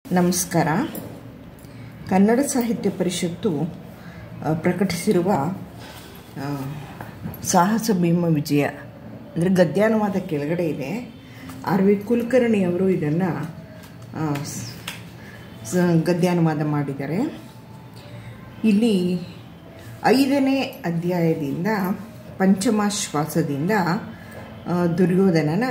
ನಮಸ್ಕಾರ ಕನ್ನಡ ಸಾಹಿತ್ಯ ಪರಿಷತ್ತು ಆ, ಪ್ರಕಟಿಸಿರುವ ಆ, ಸಾಹಸ ಭೀಮ ವಿಜಯ ಅಂದರೆ ಗದ್ಯಾನುವಾದ ಕೆಳಗಡೆ ಇದೆ ಆರ್ ವಿ ಕುಲಕರ್ಣಿಯವರು ಇದನ್ನು ಗದ್ಯಾನುವಾದ ಮಾಡಿದ್ದಾರೆ ಇಲ್ಲಿ ಐದನೇ ಅಧ್ಯಾಯದಿಂದ ಪಂಚಮಾಶ್ವಾಸದಿಂದ ಆ, ದುರ್ಯೋಧನನ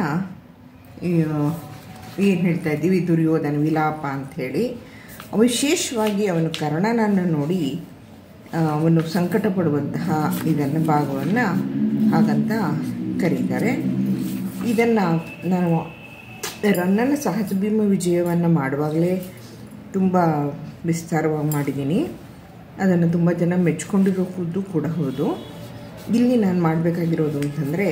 ಏನು ಹೇಳ್ತಾ ಇದ್ದೀವಿ ದುರ್ಯೋಧನ ವಿಲಾಪ ಅಂಥೇಳಿ ವಿಶೇಷವಾಗಿ ಅವನು ಕರ್ಣನನ್ನು ನೋಡಿ ಆ, ಅವನು ಸಂಕಟ ಪಡುವಂತಹ ಇದನ್ನು ಭಾಗವನ್ನು ಹಾಗಂತ ಕರೀತಾರೆ ಇದನ್ನು ನಾನು ರನ್ನನ ಸಹಜ ಭೀಮ ವಿಜಯವನ್ನು ಮಾಡುವಾಗಲೇ ತುಂಬ ವಿಸ್ತಾರವಾಗಿ ಮಾಡಿದ್ದೀನಿ ಅದನ್ನು ತುಂಬ ಜನ ಮೆಚ್ಕೊಂಡಿರೋದು ಕೂಡ ಹೌದು ಇಲ್ಲಿ ನಾನು ಮಾಡಬೇಕಾಗಿರೋದು ಅಂತಂದರೆ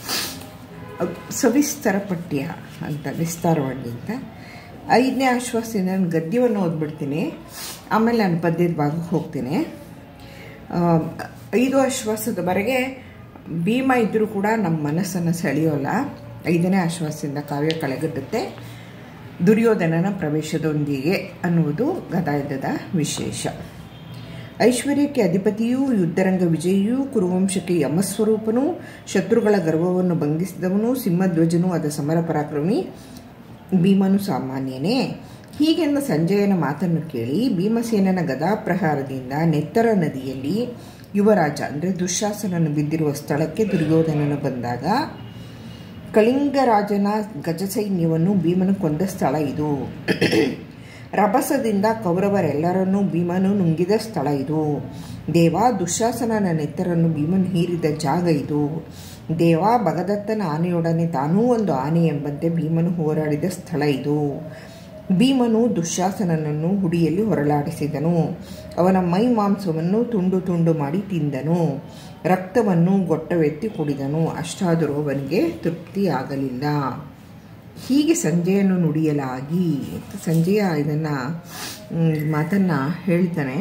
ಸವಿಸ್ತರ ಪಠ್ಯ ಅಂತ ವಿಸ್ತಾರವಾಗಿ ಅಂತ ಐದನೇ ಆಶ್ವಾಸದಿಂದ ನಾನು ಗದ್ಯವನ್ನು ಓದ್ಬಿಡ್ತೀನಿ ಆಮೇಲೆ ನಾನು ಪದ್ಯದ ಭಾಗಕ್ಕೆ ಹೋಗ್ತೀನಿ ಆ, ಐದು ಆಶ್ವಾಸದವರೆಗೆ ಭೀಮ ಇದ್ದರೂ ಕೂಡ ನಮ್ಮ ಮನಸ್ಸನ್ನು ಸೆಳೆಯೋಲ್ಲ ಐದನೇ ಆಶ್ವಾಸದಿಂದ ಕಾವ್ಯ ಕಳೆಗಟ್ಟುತ್ತೆ ದುರ್ಯೋಧನನ ಪ್ರವೇಶದೊಂದಿಗೆ ಅನ್ನುವುದು ಗದಾಯುಧದ ವಿಶೇಷ ಐಶ್ವರ್ಯಕ್ಕೆ ಅಧಿಪತಿಯೂ ಯುದ್ಧರಂಗ ವಿಜಯಿಯೂ ಕುರುವಂಶಕ್ಕೆ ಯಮಸ್ವರೂಪನೂ ಶತ್ರುಗಳ ಗರ್ವವನ್ನು ಭಂಗಿಸಿದವನು ಸಿಂಹಧ್ವಜನು ಅದ ಸಮರ ಪರಾಕ್ರಮಿ ಭೀಮನು ಸಾಮಾನ್ಯನೇ ಹೀಗೆಂದ ಸಂಜಯನ ಮಾತನ್ನು ಕೇಳಿ ಭೀಮಸೇನನ ಗದಾಪ್ರಹಾರದಿಂದ ನೆತ್ತರ ನದಿಯಲ್ಲಿ ಯುವರಾಜ ಅಂದರೆ ದುಶ್ಯಾಸನನು ಬಿದ್ದಿರುವ ಸ್ಥಳಕ್ಕೆ ದುರ್ಯೋಧನನು ಬಂದಾಗ ಕಳಿಂಗರಾಜನ ಗಜಸೈನ್ಯವನ್ನು ಭೀಮನು ಕೊಂದ ಸ್ಥಳ ಇದು ರಭಸದಿಂದ ಕೌರವರೆಲ್ಲರನ್ನೂ ಭೀಮನು ನುಂಗಿದ ಸ್ಥಳ ಇದು ದೇವ ದುಶ್ಯಾಸನನ ನೆತ್ತರನ್ನು ಭೀಮನು ಹೀರಿದ ಜಾಗ ಇದು ದೇವ ಭಗದತ್ತನ ಆನೆಯೊಡನೆ ತಾನೂ ಒಂದು ಆನೆ ಎಂಬಂತೆ ಭೀಮನು ಹೋರಾಡಿದ ಸ್ಥಳ ಇದು ಭೀಮನು ದುಶ್ಯಾಸನನನ್ನು ಹುಡಿಯಲ್ಲಿ ಹೊರಲಾಡಿಸಿದನು ಅವನ ಮೈ ಮಾಂಸವನ್ನು ತುಂಡು ತುಂಡು ಮಾಡಿ ತಿಂದನು ರಕ್ತವನ್ನು ಗೊಟ್ಟವೆತ್ತಿ ಕುಡಿದನು ಅಷ್ಟಾದರೂ ಅವನಿಗೆ ತೃಪ್ತಿಯಾಗಲಿಲ್ಲ ಹೀಗೆ ಸಂಜೆಯನ್ನು ನುಡಿಯಲಾಗಿ ಅಂತ ಸಂಜೆಯ ಇದನ್ನು ಮಾತನ್ನು ಹೇಳ್ತಾನೆ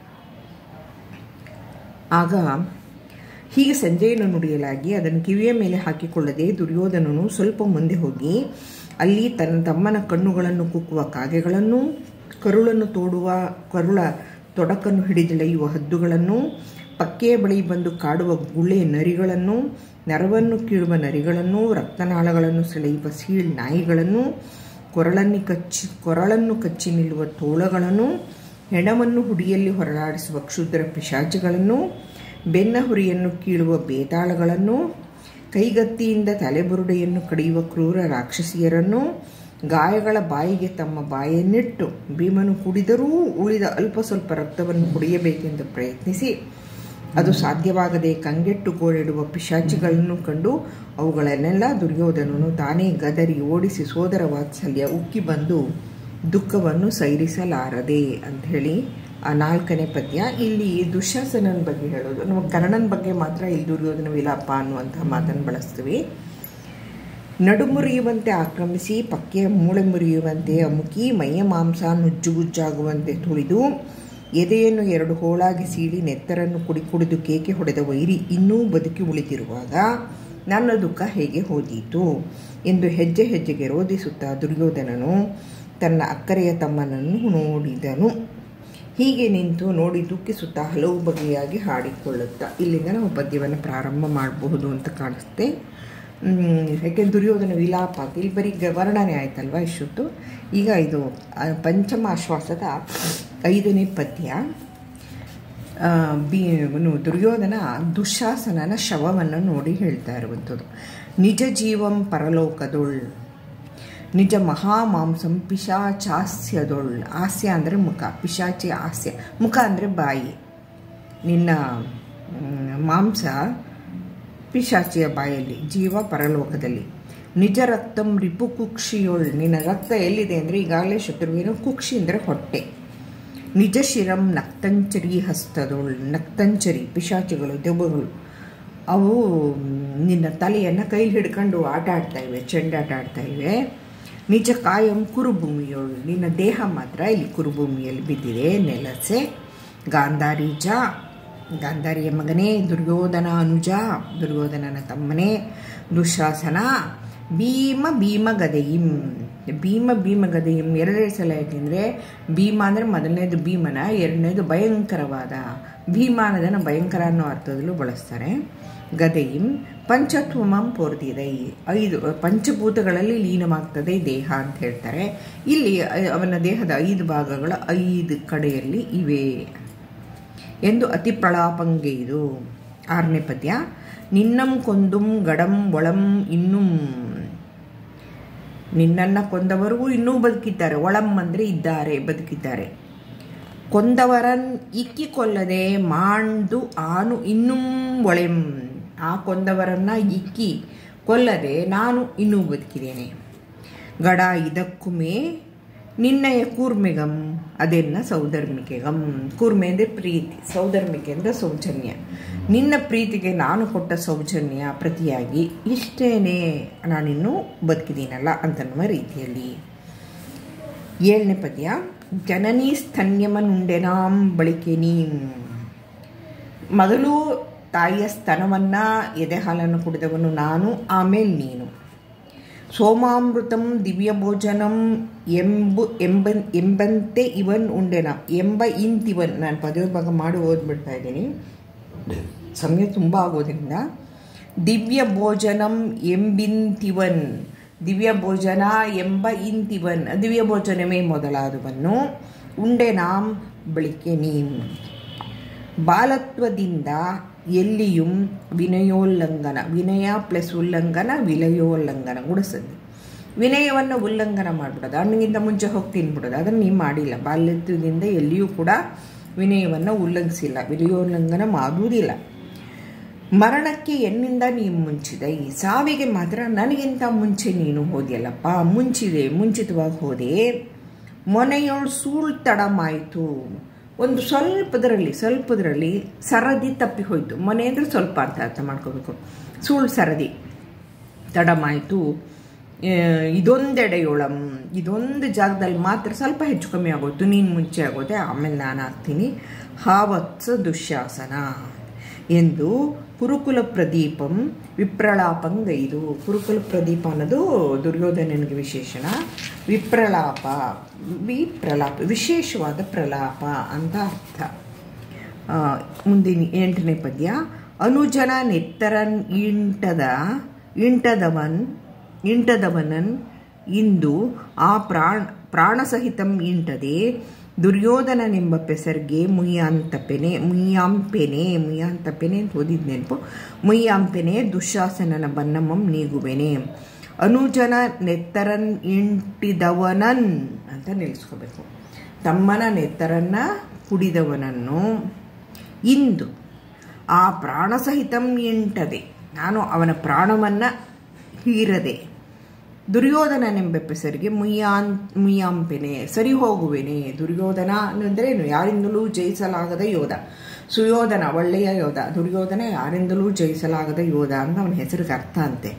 ಆಗ ಹೀಗೆ ಸಂಜೆಯನ್ನು ನುಡಿಯಲಾಗಿ ಅದನ್ನು ಕಿವಿಯ ಮೇಲೆ ಹಾಕಿಕೊಳ್ಳದೆ ದುರ್ಯೋಧನನು ಸ್ವಲ್ಪ ಮುಂದೆ ಹೋಗಿ ಅಲ್ಲಿ ತನ್ನ ತಮ್ಮನ ಕಣ್ಣುಗಳನ್ನು ಕುಕ್ಕುವ ಕಾಗೆಗಳನ್ನು ಕರುಳನ್ನು ತೋಡುವ ಕರುಳ ತೊಡಕನ್ನು ಹಿಡಿದೆಳೆಯುವ ಹದ್ದುಗಳನ್ನು ಪಕ್ಕೆಯ ಬಳಿ ಬಂದು ಕಾಡುವ ಗುಳ್ಳೆಯ ನರಿಗಳನ್ನು ನರವನ್ನು ಕೀಳುವ ನರಿಗಳನ್ನು ರಕ್ತನಾಳಗಳನ್ನು ಸೆಳೆಯುವ ಸೀಳ್ ನಾಯಿಗಳನ್ನು ಕೊರಳನ್ನು ಕಚ್ಚಿ ಕೊರಳನ್ನು ಕಚ್ಚಿ ನಿಲ್ಲುವ ತೋಳಗಳನ್ನು ಹೆಣವನ್ನು ಹುಡಿಯಲ್ಲಿ ಹೊರಲಾಡಿಸುವ ಕ್ಷುದ್ರ ಪಿಶಾಚಿಗಳನ್ನು ಬೆನ್ನ ಹುರಿಯನ್ನು ಕೀಳುವ ಬೇತಾಳಗಳನ್ನು ಕೈಗತ್ತಿಯಿಂದ ತಲೆಬುರುಡೆಯನ್ನು ಕಡಿಯುವ ಕ್ರೂರ ರಾಕ್ಷಸಿಯರನ್ನು ಗಾಯಗಳ ಬಾಯಿಗೆ ತಮ್ಮ ಬಾಯನ್ನಿಟ್ಟು ಭೀಮನು ಕುಡಿದರೂ ಉಳಿದ ಅಲ್ಪ ಸ್ವಲ್ಪ ರಕ್ತವನ್ನು ಕುಡಿಯಬೇಕೆಂದು ಪ್ರಯತ್ನಿಸಿ ಅದು ಸಾಧ್ಯವಾಗದೆ ಕಂಗೆಟ್ಟು ಗೋಳಿಡುವ ಪಿಶಾಚಿಗಳನ್ನು ಕಂಡು ಅವುಗಳನ್ನೆಲ್ಲ ದುರ್ಯೋಧನನು ತಾನೇ ಗದರಿ ಓಡಿಸಿ ಸೋದರ ವಾತ್ಸಲ್ಯ ಉಕ್ಕಿ ಬಂದು ದುಃಖವನ್ನು ಸೈರಿಸಲಾರದೆ ಅಂಥೇಳಿ ಆ ನಾಲ್ಕನೇ ಪದ್ಯ ಇಲ್ಲಿ ದುಶ್ಯಾಸನನ ಬಗ್ಗೆ ಹೇಳೋದು ನಮ್ಮ ಕರ್ಣನ ಬಗ್ಗೆ ಮಾತ್ರ ಇಲ್ಲಿ ದುರ್ಯೋಧನ ವಿಲಾಪ ಅನ್ನುವಂತಹ ಮಾತನ್ನು ಬಳಸ್ತೀವಿ ನಡುಮುರಿಯುವಂತೆ ಆಕ್ರಮಿಸಿ ಪಕ್ಕೆಯ ಮೂಳೆ ಮುರಿಯುವಂತೆ ಅಮುಕಿ ಮೈಯ ಮಾಂಸ ನುಜ್ಜುಗುಜ್ಜಾಗುವಂತೆ ತುಳಿದು ಎದೆಯನ್ನು ಎರಡು ಹೋಳಾಗಿ ಸೀಳಿ ನೆತ್ತರನ್ನು ಕುಡಿ ಕುಡಿದು ಕೇಕೆ ಹೊಡೆದ ವೈರಿ ಇನ್ನೂ ಬದುಕಿ ಉಳಿದಿರುವಾಗ ನನ್ನ ದುಃಖ ಹೇಗೆ ಹೋದೀತು ಎಂದು ಹೆಜ್ಜೆ ಹೆಜ್ಜೆಗೆ ರೋಧಿಸುತ್ತಾ ದುರ್ಯೋಧನನು ತನ್ನ ಅಕ್ಕರೆಯ ತಮ್ಮನನ್ನು ನೋಡಿದನು ಹೀಗೆ ನಿಂತು ನೋಡಿ ದುಃಖಿಸುತ್ತಾ ಹಲವು ಬಗೆಯಾಗಿ ಹಾಡಿಕೊಳ್ಳುತ್ತಾ ಇಲ್ಲಿಂದ ನಾವು ಪದ್ಯವನ್ನು ಪ್ರಾರಂಭ ಮಾಡಬಹುದು ಅಂತ ಕಾಣಿಸುತ್ತೆ ಯಾಕೆ ದುರ್ಯೋಧನ ವಿಲಾಪ ಅಂತ ಇಲ್ಲಿ ಬರೀ ಗ- ವರ್ಣನೆ ಆಯ್ತಲ್ವ ಇಷ್ಟೊತ್ತು ಈಗ ಇದು ಆ, ಪಂಚಮ ಆಶ್ವಾಸದ ಐದನೇ ಪದ್ಯ ಆ, ಬಿ ಇವನು ದುರ್ಯೋಧನ ದುಶ್ಯಾಸನನ ಶವವನ್ನು ನೋಡಿ ಹೇಳ್ತಾ ಇರುವಂಥದ್ದು ನಿಜ ಜೀವಂ ಪರಲೋಕದೊಳ್ ನಿಜ ಮಹಾಮಾಂಸಂ ಪಿಶಾಚಾಸ್ಯದೊಳ್ ಹಾಸ್ಯ ಅಂದರೆ ಮುಖ ಪಿಶಾಚಿ ಹಾಸ್ಯ ಮುಖ ಅಂದರೆ ಬಾಯಿ ನಿನ್ನ ಮ್, ಮಾಂಸ ಪಿಶಾಚಿಯ ಬಾಯಲ್ಲಿ ಜೀವ ಪರಲೋಕದಲ್ಲಿ ನಿಜ ರಕ್ತಂ ರಿಪು ಕುಕ್ಷಿಯೊಳ್ ನಿನ್ನ ರಕ್ತ ಎಲ್ಲಿದೆ ಅಂದರೆ ಈಗಾಗಲೇ ಶತ್ರುವಿನ ಕುಕ್ಷಿ ಅಂದರೆ ಹೊಟ್ಟೆ ನಿಜ ಶಿರಂ ನಕ್ತಂಚರಿ ಹಸ್ತದೊಳ್ ನಕ್ತಂಚರಿ ಪಿಶಾಚಿಗಳು ದೆವ್ವಗಳು ಅವು ನಿನ್ನ ತಲೆಯನ್ನು ಕೈಲಿ ಹಿಡ್ಕೊಂಡು ಆಟ ಆಡ್ತಾ ಇವೆ ಚೆಂಡಾಟ ಆಡ್ತಾ ಇವೆ ನಿಜ ಕಾಯಂ ಕುರುಭೂಮಿಯೊಳು ನಿನ್ನ ದೇಹ ಮಾತ್ರ ಇಲ್ಲಿ ಕುರುಭೂಮಿಯಲ್ಲಿ ಬಿದ್ದಿದೆ ನೆಲಸೆ ಗಾಂಧಾರೀಜ ಗಾಂಧಾರಿಯ ಮಗನೇ ದುರ್ಯೋಧನ ಅನುಜ ದುರ್ಯೋಧನನ ತಮ್ಮನೇ ದುಶಾಸನ ಭೀಮ ಭೀಮ ಗದೆಯಿಂ ಭೀಮ ಭೀಮ ಗದೆಯಂ ಎರಡೆರಡು ಸಲ ಯಾಕೆಂದರೆ ಭೀಮ ಅಂದರೆ ಮೊದಲನೇದು ಭೀಮನ ಎರಡನೇದು ಭಯಂಕರವಾದ ಭೀಮ ಅನ್ನೋದನ್ನು ಭಯಂಕರ ಅನ್ನೋ ಅರ್ಥದಲ್ಲೂ ಬಳಸ್ತಾರೆ ಗದೆಯಿಂ ಪಂಚತ್ವಮಂ ಪೋರ್ದಿದೈ ಐದು ಪಂಚಭೂತಗಳಲ್ಲಿ ಲೀನವಾಗ್ತದೆ ದೇಹ ಅಂತ ಹೇಳ್ತಾರೆ ಇಲ್ಲಿ ಅವನ ದೇಹದ ಐದು ಭಾಗಗಳು ಐದು ಕಡೆಯಲ್ಲಿ ಇವೆ ಎಂದು ಅತಿ ಪ್ರಲಾಪಂಗೆಯ್ದು ಆರನೇ ಪದ್ಯ ನಿನ್ನಂ ಕೊಂದುಂ ಗಡಂ ಒಳಂ ಇನ್ನುಂ ನಿನ್ನನ್ನು ಕೊಂದವರಿಗೂ ಇನ್ನೂ ಬದುಕಿದ್ದಾರೆ ಒಳಂ ಅಂದರೆ ಇದ್ದಾರೆ ಬದುಕಿದ್ದಾರೆ ಕೊಂದವರನ್ ಇಕ್ಕಿ ಕೊಲ್ಲದೆ ಮಾಂಡು ಆನು ಇನ್ನೂ ಒಳೆಂ ಆ ಕೊಂದವರನ್ನ ಇಕ್ಕಿ ಕೊಲ್ಲದೆ ನಾನು ಇನ್ನೂ ಬದುಕಿದ್ದೇನೆ ಗಡ ಇದಕ್ಕುಮೇ ನಿನ್ನಯ ಕೂರ್ಮೆಗಂ ಅದೆನ್ನ ಸೌಧರ್ಮಿಕೆಗಂ ಕೂರ್ಮೆ ಅಂದರೆ ಪ್ರೀತಿ ಸೌಧರ್ಮಿಕೆ ಅಂದರೆ ಸೌಜನ್ಯ ನಿನ್ನ ಪ್ರೀತಿಗೆ ನಾನು ಕೊಟ್ಟ ಸೌಜನ್ಯ ಪ್ರತಿಯಾಗಿ ಇಷ್ಟೇನೆ ನಾನಿನ್ನೂ ಬದುಕಿದ್ದೀನಲ್ಲ ಅಂತನ್ನುವ ರೀತಿಯಲ್ಲಿ ಏಳನೇ ಪದ್ಯ ಜನನೀ ಸ್ತನ್ಯಮನುಂಡೆನಾಂ ಬಳಿಕೆ ನೀ ಮೊದಲು ತಾಯಿಯ ಸ್ತನವನ್ನು ಎದೆ ಹಾಲನ್ನು ಕುಡಿದವನು ನಾನು ಆಮೇಲೆ ನೀನು ಸೋಮಾಮೃತಂ ದಿವ್ಯ ಭೋಜನಂ ಎಂಬು ಎಂಬ ಎಂಬಂತೆ ಇವನ್ ಉಂಡೆನ ಎಂಬ ಇಂತಿವನ್ ನಾನು ಪದವಿ ಭಾಗ ಮಾಡಿ ಓದ್ಬಿಡ್ತಾ ಇದ್ದೀನಿ ಸಮಯ ತುಂಬ ಆಗೋದ್ರಿಂದ ದಿವ್ಯ ಭೋಜನಂ ಎಂಬಿಂತಿವನ್ ದಿವ್ಯ ಭೋಜನ ಎಂಬ ಇಂತಿವನ್ ದಿವ್ಯ ಭೋಜನವೇ ಮೊದಲಾದವನ್ನು ಉಂಡೆ ನಾಂ ಬಳಿಕೆ ನೀನ್ ಬಾಲತ್ವದಿಂದ ಎಲ್ಲಿಯೂ ವಿನಯೋಲ್ಲಂಘನ ವಿನಯ ಪ್ಲಸ್ ಉಲ್ಲಂಘನ ವಿಲಯೋಲ್ಲಂಘನ ಗುಡಿಸಂದಿ ವಿನಯವನ್ನು ಉಲ್ಲಂಘನ ಮಾಡಿಬಿಡೋದು ಅಣ್ಣಗಿಂತ ಮುಂಚೆ ಹೋಗಿ ತಿನ್ಬಿಡೋದು ಅದನ್ನು ನೀವು ಮಾಡಿಲ್ಲ ಬಾಲ್ಯತ್ವದಿಂದ ಎಲ್ಲಿಯೂ ಕೂಡ ವಿನಯವನ್ನು ಉಲ್ಲಂಘಿಸಿಲ್ಲ ವಿಲಯೋಲ್ಲಂಘನ ಮಾಡುವುದಿಲ್ಲ ಮರಣಕ್ಕೆ ಎನ್ನಿಂದ ನೀನು ಮುಂಚಿದೆ ಈ ಸಾವಿಗೆ ಮಾತ್ರ ನನಗಿಂತ ಮುಂಚೆ ನೀನು ಹೋದಿಯಲ್ಲಪ್ಪ ಮುಂಚಿದೆ ಮುಂಚಿತವಾಗಿ ಹೋದೆ ಮೊನೆಯೋಳು ಸೂಳ್ ತಡಮಾಯಿತು ಒಂದು ಸ್ವಲ್ಪದರಲ್ಲಿ ಸ್ವಲ್ಪದರಲ್ಲಿ ಸರದಿ ತಪ್ಪಿ ಹೋಯಿತು ಮನೆ ಅಂದರೆ ಸ್ವಲ್ಪ ಅಂತ ಅರ್ಥ ಮಾಡ್ಕೋಬೇಕು ಸೂಳ್ ಸರದಿ ತಡಮಾಯಿತು ಇದೊಂದೆಡೆಯೊಳಂ ಇದೊಂದು ಜಾಗದಲ್ಲಿ ಮಾತ್ರ ಸ್ವಲ್ಪ ಹೆಚ್ಚು ಕಮ್ಮಿ ಆಗೋಯ್ತು ನೀನು ಮುಂಚೆ ಆಗೋದೆ ಆಮೇಲೆ ನಾನು ಆಗ್ತೀನಿ ಹಾವತ್ಸ ದುಶ್ಯಾಸನ ಎಂದು ಕುರುಕುಲ ಪ್ರದೀಪಂ ವಿಪ್ರಲಾಪಂಗೈದು ಕುರುಕುಲ ಪ್ರದೀಪ ಅನ್ನೋದು ದುರ್ಯೋಧನನಿಗೆ ವಿಶೇಷಣ ವಿಪ್ರಲಾಪ ವಿಪ್ರಲಾಪ ವಿಶೇಷವಾದ ಪ್ರಲಾಪ ಅಂತ ಅರ್ಥ ಮುಂದಿನ ಎಂಟನೇ ಪದ್ಯ ಅನುಜನ ನೆತ್ತರನ್ ಇಂಟದ ಇಂಟದವನ್ ಇಂಟದವನನ್ ಇಂದು ಆ ಪ್ರಾಣ ಪ್ರಾಣಸಹಿತಂ ಇಂಟದೆ ದುರ್ಯೋಧನನೆಂಬ ಪೆಸರ್ಗೆ ಮುಯ್ಯಾಂತಪೆನೆ ಮುಯ್ಯಾಂಪೆನೆ ಮುಯ್ಯಾಂತಪೆನೆ ಅಂತ ಓದಿದ ನೆನಪು ಮುಯ್ಯಾಂಪೆನೆ ದುಶಾಸನನ ಬನ್ನಮಂ ನೀಗುವೆನೆ ಅನುಜನ ನೆತ್ತರನ್ ಇಂಟಿದವನನ್ ಅಂತ ನಿಲ್ಲಿಸ್ಕೋಬೇಕು ತಮ್ಮನ ನೆತ್ತರನ್ನ ಕುಡಿದವನನ್ನು ಇಂದು ಆ ಪ್ರಾಣಸಹಿತಂ ಇಂಟದೆ ನಾನು ಅವನ ಪ್ರಾಣವನ್ನು ಹೀರದೆ ದುರ್ಯೋಧನನೆಂಬ ಹೆಸರಿಗೆ ಮುಯ್ಯಾನ್ ಮುಯ್ಯಾಂಪೆನೆ ಸರಿ ಹೋಗುವೆನೆ ದುರ್ಯೋಧನ ಅಂದ್ರೇನು ಯಾರಿಂದಲೂ ಜಯಿಸಲಾಗದ ಯೋಧ ಸುಯೋಧನ ಒಳ್ಳೆಯ ಯೋಧ ದುರ್ಯೋಧನ ಯಾರಿಂದಲೂ ಜಯಿಸಲಾಗದ ಯೋಧ ಅಂತ ಅವನ ಹೆಸರಿಗೆ ಅರ್ಥ ಅಂತೆ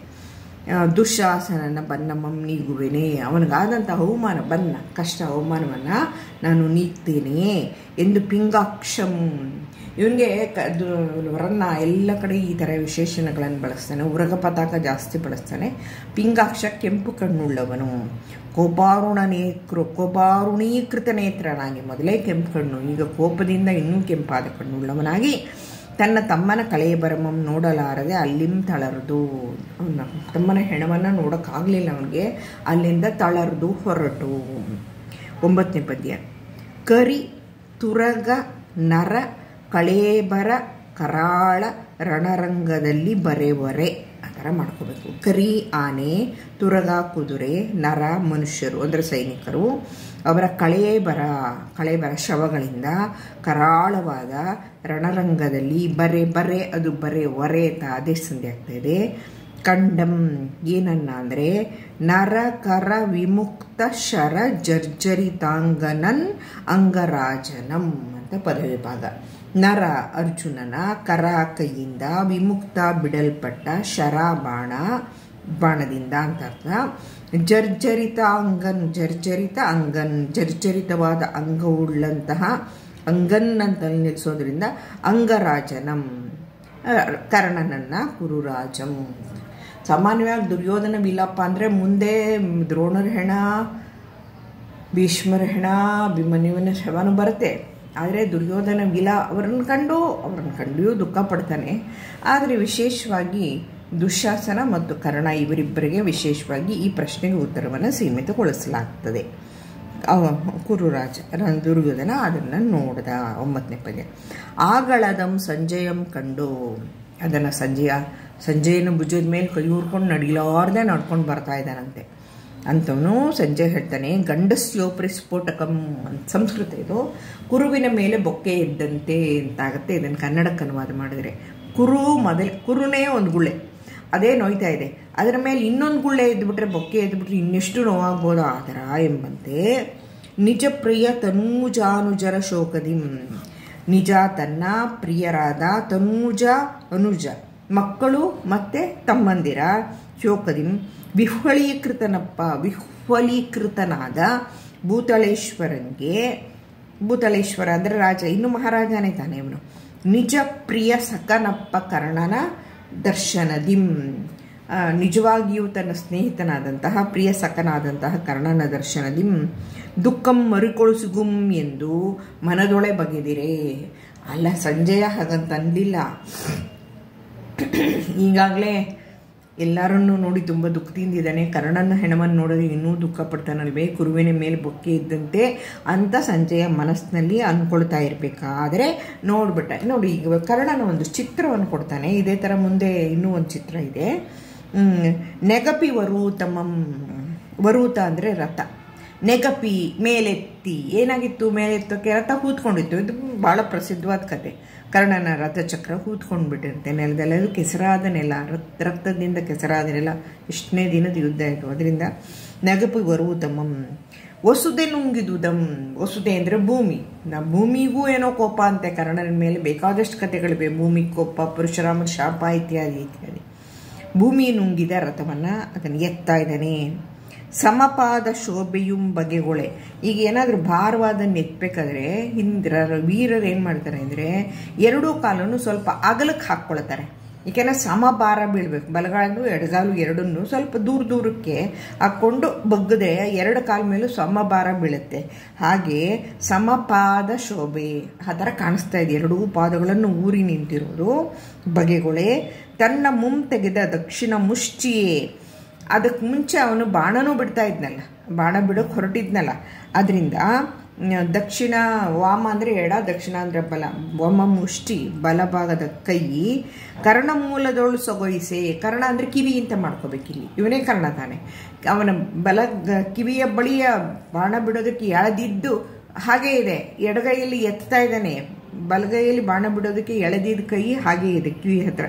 ದುಶ್ಯಾಸನನ ಬನ್ನಮ್ಮಂ ನೀಗುವೆನೆ ಅವನಿಗಾದಂಥ ಅವಮಾನ ಬನ್ನ ಕಷ್ಟ ಅವಮಾನವನ್ನು ನಾನು ನೀಗ್ತೇನೆ ಎಂದು ಪಿಂಗಾಕ್ಷಂ ಇವನಿಗೆ ವರನ್ನ ಎಲ್ಲ ಕಡೆ ಈ ಥರ ವಿಶೇಷಣಗಳನ್ನು ಬಳಸ್ತಾನೆ ಉರಗ ಪತಾಕ ಜಾಸ್ತಿ ಬಳಸ್ತಾನೆ ಪಿಂಗಾಕ್ಷ ಕೆಂಪು ಕಣ್ಣುಳ್ಳವನು ಕೋಪಾರುಣ ನೇಕ್ರು ಕೋಪಾರುಣೀಕೃತ ನೇತ್ರನಾಗಿ ಮೊದಲೇ ಕೆಂಪು ಕಣ್ಣು ಈಗ ಕೋಪದಿಂದ ಇನ್ನೂ ಕೆಂಪಾದ ಕಣ್ಣುಳ್ಳವನಾಗಿ ತನ್ನ ತಮ್ಮನ ಕಳೆಯ ಬರಮಂ ನೋಡಲಾರದೆ ಅಲ್ಲಿಂ ತಳರ್ದು ಅವನ ತಮ್ಮನ ಹೆಣವನ್ನು ನೋಡೋಕ್ಕಾಗಲಿಲ್ಲ ಅವನಿಗೆ ಅಲ್ಲಿಂದ ತಳರ್ದು ಹೊರಟು ಒಂಬತ್ತನೇ ಪದ್ಯ ಕರಿ ತುರಗ ನರ ಕಳೇಬರ ಕರಾಳ ರಣರಂಗದಲ್ಲಿ ಬರೆವರೆ ಆ ಥರ ಮಾಡ್ಕೋಬೇಕು ಕರಿ ಆನೆ ತುರಗ ಕುದುರೆ ನರ ಮನುಷ್ಯರು ಅಂದರೆ ಸೈನಿಕರು ಅವರ ಕಳೇಬರ ಕಳೇಬರ ಶವಗಳಿಂದ ಕರಾಳವಾದ ರಣರಂಗದಲ್ಲಿ ಬರೆ ಬರೆ ಅದು ಬರೆ ಒರೆ ಅಂತ ಆದೇಶ ಸಂಧಿ ಆಗ್ತಾ ಇದೆ ಕಂಡಂ ಏನನ್ನ ಅಂದರೆ ನರ ಕರ ವಿಮುಕ್ತ ಶರ ಜರ್ಜರಿತಾಂಗನನ್ ಅಂಗರಾಜನಂ ಅಂತ ಪದವಿ ಭಾಗ ನರ ಅರ್ಜುನನ ಕರ ಕೈಯಿಂದ ವಿಮುಕ್ತ ಬಿಡಲ್ಪಟ್ಟ ಶರ ಬಾಣ ಬಾಣದಿಂದ ಅಂತ ಅರ್ಥ ಜರ್ಜರಿತ ಅಂಗನ್ ಜರ್ಜರಿತ ಅಂಗನ್ ಜರ್ಜರಿತವಾದ ಅಂಗವುಳ್ಳಂತಹ ಅಂಗನ್ ಅಂತ ನಿಲ್ಲಿಸೋದ್ರಿಂದ ಅಂಗರಾಜನಂ ಕರ್ಣನನ್ನ ಕುರುರಾಜಂ ಸಾಮಾನ್ಯವಾಗಿ ದುರ್ಯೋಧನ ವಿಲಾಪ ಅಂದರೆ ಮುಂದೆ ದ್ರೋಣರ ಹೆಣ ಭೀಷ್ಮರ ಹೆಣ ಅಭಿಮನ್ಯುವಿನ ಶವನು ಬರುತ್ತೆ ಆದರೆ ದುರ್ಯೋಧನ ವಿಲ ಅವರನ್ನು ಕಂಡು ಅವರನ್ನು ಕಂಡು ದುಃಖ ಪಡ್ತಾನೆ ಆದರೆ ವಿಶೇಷವಾಗಿ ದುಶ್ಯಾಸನ ಮತ್ತು ಕರ್ಣ ಇವರಿಬ್ಬರಿಗೆ ವಿಶೇಷವಾಗಿ ಈ ಪ್ರಶ್ನೆಗೆ ಉತ್ತರವನ್ನು ಸೀಮಿತಗೊಳಿಸಲಾಗ್ತದೆ ಅವ ಕುರುರಾಜ ರ- ದುರ್ಯೋಧನ ಅದನ್ನು ನೋಡ್ದ ಒಂಬತ್ತನೇ ಪದ್ಯ ಆಗಳದಂ ಸಂಜಯಂ ಕಂಡು ಅದನ್ನು ಸಂಜಯ ಸಂಜಯನ ಭುಜದ ಮೇಲೆ ಕೈ ಊರ್ಕೊಂಡು ನಡಿಲಾರ್ದೆ ನಡ್ಕೊಂಡು ಬರ್ತಾ ಇದ್ದಾನಂತೆ ಅಂತವನು ಸಂಜಯ್ ಹೇಳ್ತಾನೆ ಗಂಡಸ್ಯೋಪರಿ ಸ್ಫೋಟಕಂ ಅಂತ ಸಂಸ್ಕೃತ ಇದು ಕುರುವಿನ ಮೇಲೆ ಬೊಕ್ಕೆ ಇದ್ದಂತೆ ಅಂತಾಗತ್ತೆ ಇದನ್ನು ಕನ್ನಡಕ್ಕೆ ಅನುವಾದ ಮಾಡಿದ್ರೆ ಕುರು ಮೊದಲ ಕುರುನೇ ಒಂದು ಗುಳ್ಳೆ ಅದೇ ನೋಯ್ತಾ ಇದೆ ಅದರ ಮೇಲೆ ಇನ್ನೊಂದು ಗುಳ್ಳೆ ಇದ್ಬಿಟ್ರೆ ಬೊಕ್ಕೆ ಎದ್ಬಿಟ್ರೆ ಇನ್ನೆಷ್ಟು ನೋವಾಗ್ಬೋದು ಆ ಥರ ಎಂಬಂತೆ ನಿಜ ಪ್ರಿಯ ತನೂಜಾನುಜರ ಶೋಕದಿಂ ನಿಜ ತನ್ನ ಪ್ರಿಯರಾದ ತನೂಜ ಅನುಜ ಮಕ್ಕಳು ಮತ್ತೆ ತಮ್ಮಂದಿರ ಶೋಕದಿಂ ವಿಹ್ವಳೀಕೃತನಪ್ಪ ವಿಹ್ವಲೀಕೃತನಾದ ಭೂತಳೇಶ್ವರಂಗೆ ಭೂತಳೇಶ್ವರ ಅಂದರೆ ರಾಜ ಇನ್ನು ಮಹಾರಾಜನೇ ತಾನೆ ಇವನು ನಿಜ ಪ್ರಿಯ ಸಕನಪ್ಪ ಕರ್ಣನ ದರ್ಶನದಿಂ ಆ, ನಿಜವಾಗಿಯೂ ತನ್ನ ಸ್ನೇಹಿತನಾದಂತಹ ಪ್ರಿಯ ಸಖನಾದಂತಹ ಕರ್ಣನ ದರ್ಶನದಿಂ ದುಃಖಂ ಮರುಕೊಳಿಸುಗುಂ ಎಂದು ಮನದೊಳೆ ಬಗೆದಿರೆ ಅಲ್ಲ ಸಂಜಯ ಹಾಗಂತ ಅನ್ಲಿಲ್ಲ ಈಗಾಗಲೇ ಎಲ್ಲರನ್ನೂ ನೋಡಿ ತುಂಬ ದುಃಖದಿಂದ ಇದ್ದಾನೆ ಕರ್ಣನ ಹೆಣವನ್ನು ನೋಡಿದ್ರೆ ಇನ್ನೂ ದುಃಖ ಪಡ್ತಾನಲ್ವೇ ಕುರುವಿನ ಮೇಲೆ ಬೊಕ್ಕೆ ಇದ್ದಂತೆ ಅಂತ ಸಂಜಯ ಮನಸ್ಸಿನಲ್ಲಿ ಅಂದ್ಕೊಳ್ತಾ ಇರಬೇಕಾದ್ರೆ ನೋಡ್ಬಿಟ್ಟ ನೋಡಿ ಈಗ ಕರ್ಣನ ಒಂದು ಚಿತ್ರವನ್ನು ಕೊಡ್ತಾನೆ ಇದೇ ಥರ ಮುಂದೆ ಇನ್ನೂ ಒಂದು ಚಿತ್ರ ಇದೆ ಹ್ಮ್, ನೆಗಪಿ ವರೂತಮಂ ವರೂತ ಅಂದರೆ ರಥ ನೆಗಪಿ ಮೇಲೆತ್ತಿ ಏನಾಗಿತ್ತು ಮೇಲೆತ್ತೋಕೆ ರಥ ಕೂತ್ಕೊಂಡಿತ್ತು ಇದು ಭಾಳ ಪ್ರಸಿದ್ಧವಾದ ಕತೆ ಕರ್ಣನ ರಥಚಕ್ರ ಕೂತ್ಕೊಂಡು ಬಿಟ್ಟಿರುತ್ತೆ ನೆಲದಲ್ಲಿ ಅದು ಕೆಸರಾದ ನೆಲ ರಕ್ತ ರಕ್ತದಿಂದ ಕೆಸರಾದ ನೆಲ ಎಷ್ಟನೇ ದಿನದ ಯುದ್ಧ ಆಯಿತು ಅದರಿಂದ ನೆಗಪಿ ವರೂತಮಂ ವಸುದೆ ನುಂಗಿದುದಂ ವಸುದೆ ಅಂದರೆ ಭೂಮಿ ನಾ ಭೂಮಿಗೂ ಏನೋ ಕೋಪ ಅಂತೆ ಕರ್ಣನ ಮೇಲೆ ಬೇಕಾದಷ್ಟು ಕತೆಗಳಿವೆ ಭೂಮಿ ಕೋಪ ಪರಶುರಾಮನ ಶಾಪ ಇತ್ಯಾದಿ ಇತ್ಯಾದಿ ಭೂಮಿ ನುಂಗಿದ ರಥವನ್ನು ಅದನ್ನು ಎತ್ತಾ ಇದ್ದಾನೆ ಸಮಪಾದ ಶೋಭೆಯುಂ ಬಗೆಗೊಳೆ ಈಗ ಏನಾದರೂ ಭಾರವಾದನ್ನು ಎತ್ತಬೇಕಾದ್ರೆ ಹಿಂದ್ರ ವೀರರು ಏನು ಮಾಡ್ತಾರೆ ಅಂದರೆ ಎರಡೂ ಕಾಲನ್ನು ಸ್ವಲ್ಪ ಅಗಲಕ್ಕೆ ಹಾಕ್ಕೊಳ್ತಾರೆ ಏಕೆಂದರೆ ಸಮಭಾರ ಬೀಳ್ಬೇಕು ಬಲಗಾಲು ಎಡಗಾಲು ಎರಡನ್ನು ಸ್ವಲ್ಪ ದೂರ ದೂರಕ್ಕೆ ಹಾಕ್ಕೊಂಡು ಬಗ್ಗದೆ ಎರಡು ಕಾಲ ಮೇಲೂ ಸಮಭಾರ ಬೀಳುತ್ತೆ ಹಾಗೆ ಸಮಪಾದ ಶೋಭೆ ಆ ಥರ ಕಾಣಿಸ್ತಾ ಇದೆ ಎರಡೂ ಪಾದಗಳನ್ನು ಊರಿ ನಿಂತಿರೋದು ಬಗೆಗೊಳೆ ತನ್ನ ಮುಂ ತೆಗೆದ ದಕ್ಷಿಣ ಮುಷ್ಟಿಯೇ ಅದಕ್ಕೆ ಮುಂಚೆ ಅವನು ಬಾಣನೂ ಬಿಡ್ತಾ ಇದ್ನಲ್ಲ ಬಾಣ ಬಿಡೋಕೆ ಹೊರಟಿದ್ನಲ್ಲ ಅದರಿಂದ ದಕ್ಷಿಣ ವಾಮ ಅಂದರೆ ಎಡ ದಕ್ಷಿಣ ಅಂದರೆ ಬಲ ವಾಮ ಮುಷ್ಟಿ ಬಲಭಾಗದ ಕೈ ಕರ್ಣ ಮೂಲದೊಳು ಸೊಗೊಯಿಸೆ ಕರ್ಣ ಅಂದರೆ ಕಿವಿ ಅಂತ ಮಾಡ್ಕೋಬೇಕಿಲ್ಲಿ ಇವನೇ ಕರ್ಣ ತಾನೆ ಅವನ ಬಲ ಕಿವಿಯ ಬಳಿಯ ಬಾಣ ಬಿಡೋದಕ್ಕೆ ಎಳೆದಿದ್ದು ಹಾಗೇ ಇದೆ ಎಡಗೈಯಲ್ಲಿ ಎತ್ತಾ ಇದ್ದಾನೆ ಬಲಗೈಯಲ್ಲಿ ಬಾಣ ಬಿಡೋದಕ್ಕೆ ಎಳೆದಿದ್ದ ಕೈ ಹಾಗೇ ಇದೆ ಕಿವಿ ಹತ್ರ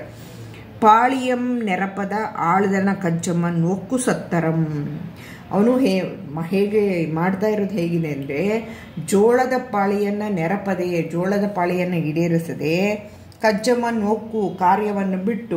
ಪಾಳಿಯಂ ನೆರಪದ ಆಳ್ದನ ಕಜ್ಜಮ್ಮನ್ ಒಕ್ಕು ಸತ್ತರಂ ಅವನು ಹೇ ಮ- ಹೇಗೆ ಮಾಡ್ತಾ ಇರೋದು ಹೇಗಿದೆ ಅಂದರೆ ಜೋಳದ ಪಾಳಿಯನ್ನು ನೆರಪದೆ ಜೋಳದ ಪಾಳಿಯನ್ನು ಈಡೇರಿಸದೆ ಕಜ್ಜಮ್ಮನ್ ಒಕ್ಕು ಕಾರ್ಯವನ್ನು ಬಿಟ್ಟು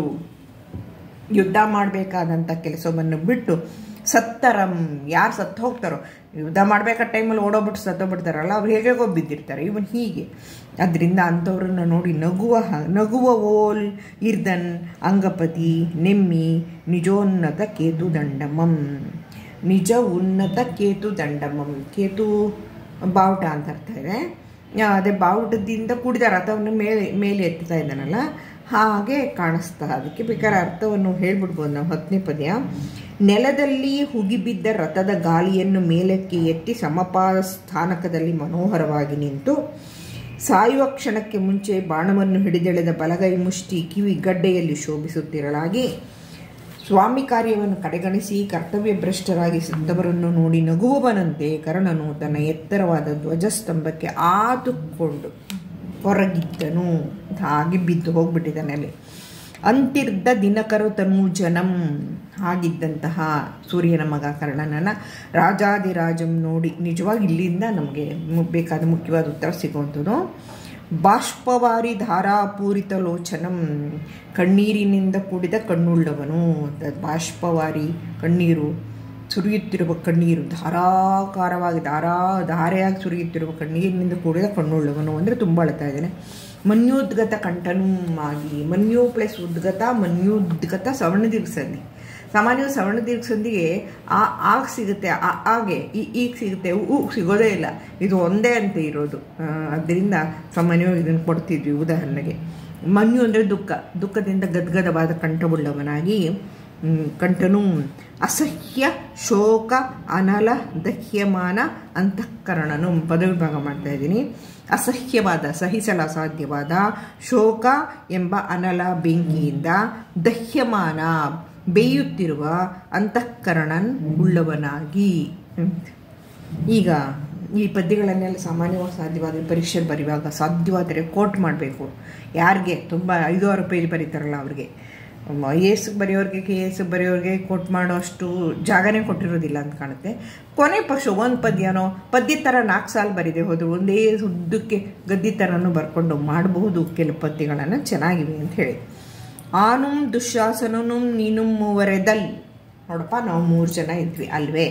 ಯುದ್ಧ ಮಾಡಬೇಕಾದಂಥ ಕೆಲಸವನ್ನು ಬಿಟ್ಟು ಸತ್ತರಂ ಯಾರು ಸತ್ತು ಹೋಗ್ತಾರೋ ಯುದ್ಧ ಮಾಡಬೇಕಾದ ಟೈಮಲ್ಲಿ ಓಡೋಗ್ಬಿಟ್ಟು ಸತ್ತೋಗ್ಬಿಡ್ತಾರಲ್ಲ ಅವ್ರು ಹೇಗೇಗೋ ಬಿದ್ದಿರ್ತಾರೆ ಇವನ್ ಹೀಗೆ ಅದರಿಂದ ಅಂಥವ್ರನ್ನ ನೋಡಿ ನಗುವ ಹ- ನಗುವ ಓಲ್ ಇರ್ದನ್ ಅಂಗಪತಿ ನೆಮ್ಮಿ ನಿಜೋನ್ನತ ಕೇತು ದಂಡಮಂ ನಿಜ ಉನ್ನತ ಕೇತು ದಂಡಮಂ ಕೇತು ಬಾವುಟ ಅಂತ ಅರ್ಥ ಇದೆ ಆ, ಅದೇ ಬಾವುಟದಿಂದ ಕೂಡಿದ ರಥವನ್ನು ಮೇಲೆ ಮೇಲೆ ಎತ್ತುತ್ತಾ ಇದ್ದಾನಲ್ಲ ಹಾಗೆ ಕಾಣಿಸ್ತಾ ಅದಕ್ಕೆ ಬೇಕಾದ್ರೆ ಅರ್ಥವನ್ನು ಹೇಳ್ಬಿಡ್ಬೋದು ನಾವು ಹತ್ತನೇ ಪದ್ಯ ನೆಲದಲ್ಲಿ ಹುಗಿಬಿದ್ದ ರಥದ ಗಾಲಿಯನ್ನು ಮೇಲಕ್ಕೆ ಎತ್ತಿ ಸಮಪಾದ ಸ್ಥಾನಕದಲ್ಲಿ ಮನೋಹರವಾಗಿ ನಿಂತು ಸಾಯುವ ಕ್ಷಣಕ್ಕೆ ಮುಂಚೆ ಬಾಣವನ್ನು ಹಿಡಿದೆಳೆದ ಬಲಗೈ ಮುಷ್ಟಿ ಕಿವಿ ಗಡ್ಡೆಯಲ್ಲಿ ಶೋಭಿಸುತ್ತಿರಲಾಗಿ ಸ್ವಾಮಿ ಕಾರ್ಯವನ್ನು ಕಡೆಗಣಿಸಿ ಕರ್ತವ್ಯ ಭ್ರಷ್ಟರಾಗಿ ಸತ್ತವರನ್ನು ನೋಡಿ ನಗುವವನಂತೆ ಕರ್ಣನು ತನ್ನ ಎತ್ತರವಾದ ಧ್ವಜಸ್ತಂಭಕ್ಕೆ ಆತುಕೊಂಡು ಹೊರಗಿದ್ದನು ಹಾಗೆ ಬಿದ್ದು ಹೋಗ್ಬಿಟ್ಟಿದ್ದಾನೆ ಅಲ್ಲಿ ಅಂತಿರ್ದ ದಿನಕರು ತನೂಜನಂ ಹಾಗಿದ್ದಂತಹ ಸೂರ್ಯನ ಮಗ ಕರ್ಣನನ್ನ ರಾಜಾದಿರಾಜಂ ನೋಡಿ ನಿಜವಾಗಿ ಇಲ್ಲಿಂದ ನಮಗೆ ಮು- ಬೇಕಾದ ಮುಖ್ಯವಾದ ಉತ್ತರ ಸಿಗುವಂಥದ್ದು ಬಾಷ್ಪವಾರಿ ಧಾರಾಪೂರಿತ ಲೋಚನಂ ಕಣ್ಣೀರಿನಿಂದ ಕೂಡಿದ ಕಣ್ಣುಳ್ಳವನು ಅಂತ ಬಾಷ್ಪವಾರಿ ಕಣ್ಣೀರು ಸುರಿಯುತ್ತಿರುವ ಕಣ್ಣೀರು ಧಾರಾಕಾರವಾಗಿ ಧಾರಾ ಧಾರೆಯಾಗಿ ಸುರಿಯುತ್ತಿರುವ ಕಣ್ಣೀರಿನಿಂದ ಕೂಡಿದ ಕಣ್ಣುಳ್ಳವನು ಅಂದರೆ ತುಂಬ ಅಳ್ತಾ ಇದ್ದಾನೆ ಮನ್ಯೋದ್ಗತ ಕಂಠನೂ ಆಗಿ ಮನ್ಯು ಪ್ಲಸ್ ಉದ್ಗತ ಮನ್ಯೋದ್ಗತ ಸವರ್ಣ ದಿವಸಲ್ಲಿ ಸಾಮಾನ್ಯವಾಗಿ ಸವರ್ಣ ದೀರ್ಘ ಸಂಧಿಗೆ ಆ ಆಗ ಸಿಗುತ್ತೆ ಆ ಆಗೆ ಈ ಈಗ ಸಿಗುತ್ತೆ ಉ ಸಿಗೋದೇ ಇಲ್ಲ ಇದು ಒಂದೇ ಅಂತ ಇರೋದು ಅದರಿಂದ ಸಾಮಾನ್ಯವಾಗಿ ಇದನ್ನು ಕೊಡ್ತಿದ್ವಿ ಉದಾಹರಣೆಗೆ ಮನ್ಯು ಅಂದರೆ ದುಃಖ ದುಃಖದಿಂದ ಗದ್ಗದವಾದ ಕಂಠವುಳ್ಳವನಾಗಿ ಕಂಠನು ಅಸಹ್ಯ ಶೋಕ ಅನಲ ದಹ್ಯಮಾನ ಅಂತಃಕರಣನು ಪದವಿಭಾಗ ಮಾಡ್ತಾ ಇದ್ದೀನಿ ಅಸಹ್ಯವಾದ ಸಹಿಸಲ ಸಾಧ್ಯವಾದ ಶೋಕ ಎಂಬ ಅನಲ ಬೆಂಕಿಯಿಂದ ದಹ್ಯಮಾನ ಬೇಯುತ್ತಿರುವ ಅಂತಃಕರಣನ್ ಉಳ್ಳವನಾಗಿ ಈಗ ಈ ಪದ್ಯಗಳನ್ನೆಲ್ಲ ಸಾಮಾನ್ಯವಾಗಿ ಸಾಧ್ಯವಾದರೆ ಪರೀಕ್ಷೆ ಬರೆಯುವಾಗ ಸಾಧ್ಯವಾದರೆ ಕೋಟ್ ಮಾಡಬೇಕು ಯಾರಿಗೆ ತುಂಬ ಐದು ಆರು ಪೇಜ್ ಬರೀತಾರಲ್ಲ ಅವ್ರಿಗೆ ಐ ಎಸ್ ಬರೆಯೋರಿಗೆ ಕೆ ಎಸ್ ಬರೆಯೋರಿಗೆ ಕೋಟ್ ಮಾಡೋ ಅಷ್ಟು ಜಾಗನೇ ಕೊಟ್ಟಿರೋದಿಲ್ಲ ಅಂತ ಕಾಣುತ್ತೆ ಕೊನೆ ಪಕ್ಷ ಒಂದು ಪದ್ಯನೋ ಪದ್ಯ ಥರ ನಾಲ್ಕು ಸಾಲು ಬರೀದೆ ಹೋದ್ರು ಒಂದೇ ಉದ್ದಕ್ಕೆ ಗದ್ದಿ ಥರನೂ ಬರ್ಕೊಂಡು ಮಾಡಬಹುದು ಕೆಲವು ಪದ್ಯಗಳನ್ನು ಚೆನ್ನಾಗಿವೆ ಅಂತ ಹೇಳಿ ಆನುಂ ದುಶ್ಯಾಸನನು ನೀನು ಮೂವರೆದಲ್ ನೋಡಪ್ಪ ನಾವು ಮೂರು ಜನ ಇದ್ವಿ ಅಲ್ವೇ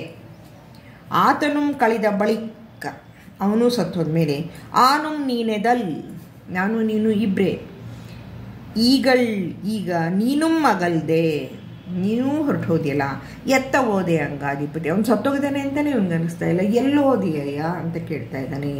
ಆತನು ಕಳಿದ ಬಳಿಕ ಅವನು ಸತ್ತೋದ ಮೇಲೆ ಆನುಂ ನೀನೆದಲ್ ನಾನು ನೀನು ಇಬ್ರೇ ಈಗಳ್ ಈಗ ನೀನು ಮಗಲ್ದೆ ನೀನೂ ಹೊರಟು ಹೋದಿಯಲ್ಲ ಎತ್ತ ಓದೆ ಹಂಗಾಧಿಪತಿ ಅವ್ನು ಸತ್ತೋಗಿದ್ದಾನೆ ಅಂತಲೇ ಅವ್ನಿಗೆ ಅನಿಸ್ತಾ ಇಲ್ಲ ಎಲ್ಲೋ ಹೋದಿಯಯ್ಯ ಅಂತ ಕೇಳ್ತಾ ಇದ್ದಾನೆ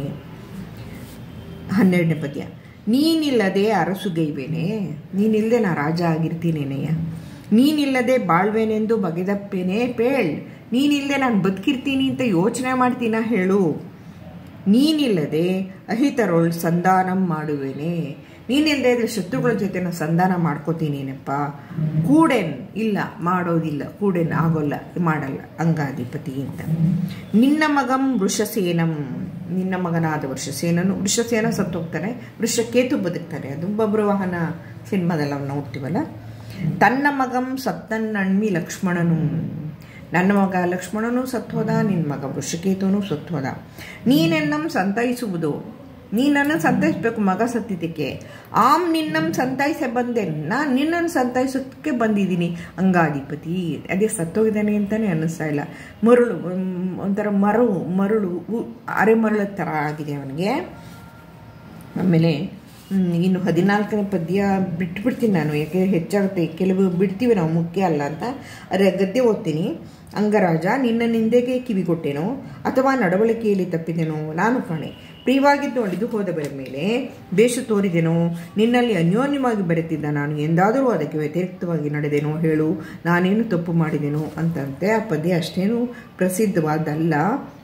ಹನ್ನೆರಡನೇ ಪದ್ಯ ನೀನಿಲ್ಲದೆ ಅರಸುಗೈವೇನೆ ನೀನಿಲ್ಲದೆ ನಾ ರಾಜ ಆಗಿರ್ತೀನೇನೆಯ ನೀನಿಲ್ಲದೆ ಬಾಳ್ವೇನೆಂದು ಬಗೆದಪ್ಪೇನೆ ಪೇಳ್ ನೀನಿಲ್ಲದೆ ನಾನು ಬದುಕಿರ್ತೀನಿ ಅಂತ ಯೋಚನೆ ಮಾಡ್ತೀನ ಹೇಳು ನೀನಿಲ್ಲದೆ ಅಹಿತರೊಳ್ ಸಂಧಾನಂ ಮಾಡುವೇನೆ ನೀನಿಲ್ಲದೆ ಇದ್ರೆ ಶತ್ರುಗಳ ಜೊತೆ ನಾನು ಸಂಧಾನ ಮಾಡ್ಕೋತೀನೇನಪ್ಪ ಕೂಡೆನ್ ಇಲ್ಲ ಮಾಡೋದಿಲ್ಲ ಕೂಡೆನ್ ಆಗೋಲ್ಲ ಮಾಡಲ್ಲ ಅಂಗಾಧಿಪತಿ ಅಂತ ನಿನ್ನ ಮಗಂ ವೃಷಸೇನಂ ನಿನ್ನ ಮಗನಾದ ವೃಷಸೇನನು ವೃಷಸೇನ ಸತ್ತೋಗ್ತಾನೆ ವೃಷಕೇತು ಬದುಕ್ತಾರೆ ಅದು ಬಬ್ರವಾಹನ ಸಿನಿಮಾದಲ್ಲಿ ನಾವು ನೋಡ್ತೀವಲ್ಲ ತನ್ನ ಮಗಂ ಸತ್ತನ್ನಣ್ಮಿ ಲಕ್ಷ್ಮಣನು ನನ್ನ ಮಗ ಲಕ್ಷ್ಮಣನೂ ಸತ್ವದ ನಿನ್ನ ಮಗ ವೃಷಕೇತುನು ಸತ್ವದ ನೀನೆನ್ನಂ ಸಂತೈಸುವುದು ನೀನನ್ನು ಸಂತೈಸಬೇಕು ಮಗ ಸತ್ತಿದ್ದಕ್ಕೆ ಆಮ್ ನಿನ್ನಂ ಸಂತೈಸೆ ಬಂದೆ ನಾನು ನಿನ್ನನ್ನು ಸಂತೈಸೋಕ್ಕೆ ಬಂದಿದ್ದೀನಿ ಅಂಗಾಧಿಪತಿ ಅದೇ ಸತ್ತೋಗಿದ್ದಾನೆ ಅಂತಲೇ ಅನ್ನಿಸ್ತಾ ಇಲ್ಲ ಮರುಳು ಒಂಥರ ಮರು ಮರುಳು ಅರೆ ಮರಳ ಥರ ಆಗಿದೆ ಅವನಿಗೆ ಆಮೇಲೆ ಇನ್ನು ಹದಿನಾಲ್ಕನೇ ಪದ್ಯ ಬಿಟ್ಬಿಡ್ತೀನಿ ನಾನು ಯಾಕೆ ಹೆಚ್ಚಾಗುತ್ತೆ ಕೆಲವು ಬಿಡ್ತೀವಿ ನಾವು ಮುಖ್ಯ ಅಲ್ಲ ಅಂತ ಅದೇ ಗದ್ದೆ ಓದ್ತೀನಿ ಅಂಗರಾಜ ನಿನ್ನ ನಿಂದೆಗೆ ಕಿವಿಗೊಟ್ಟೆನೋ ಅಥವಾ ನಡವಳಿಕೆಯಲ್ಲಿ ತಪ್ಪಿದೆನೋ ನಾನು ಕಾಣೆ ಪ್ರಿಯವಾಗಿದ್ದು ಅಳಿದು ಹೋದ ಮೇಲೆ ಬೇಷ ತೋರಿದೆನೋ ನಿನ್ನಲ್ಲಿ ಅನ್ಯೋನ್ಯವಾಗಿ ಬೆರೆತಿದ್ದ ನಾನು ಎಂದಾದರೂ ಅದಕ್ಕೆ ವ್ಯತಿರಿಕ್ತವಾಗಿ ನಡೆದೆನೋ ಹೇಳು ನಾನೇನು ತಪ್ಪು ಮಾಡಿದೆನೋ ಅಂತಂತೆ ಆ ಪದ್ಯ ಅಷ್ಟೇನು ಪ್ರಸಿದ್ಧವಾದಲ್ಲ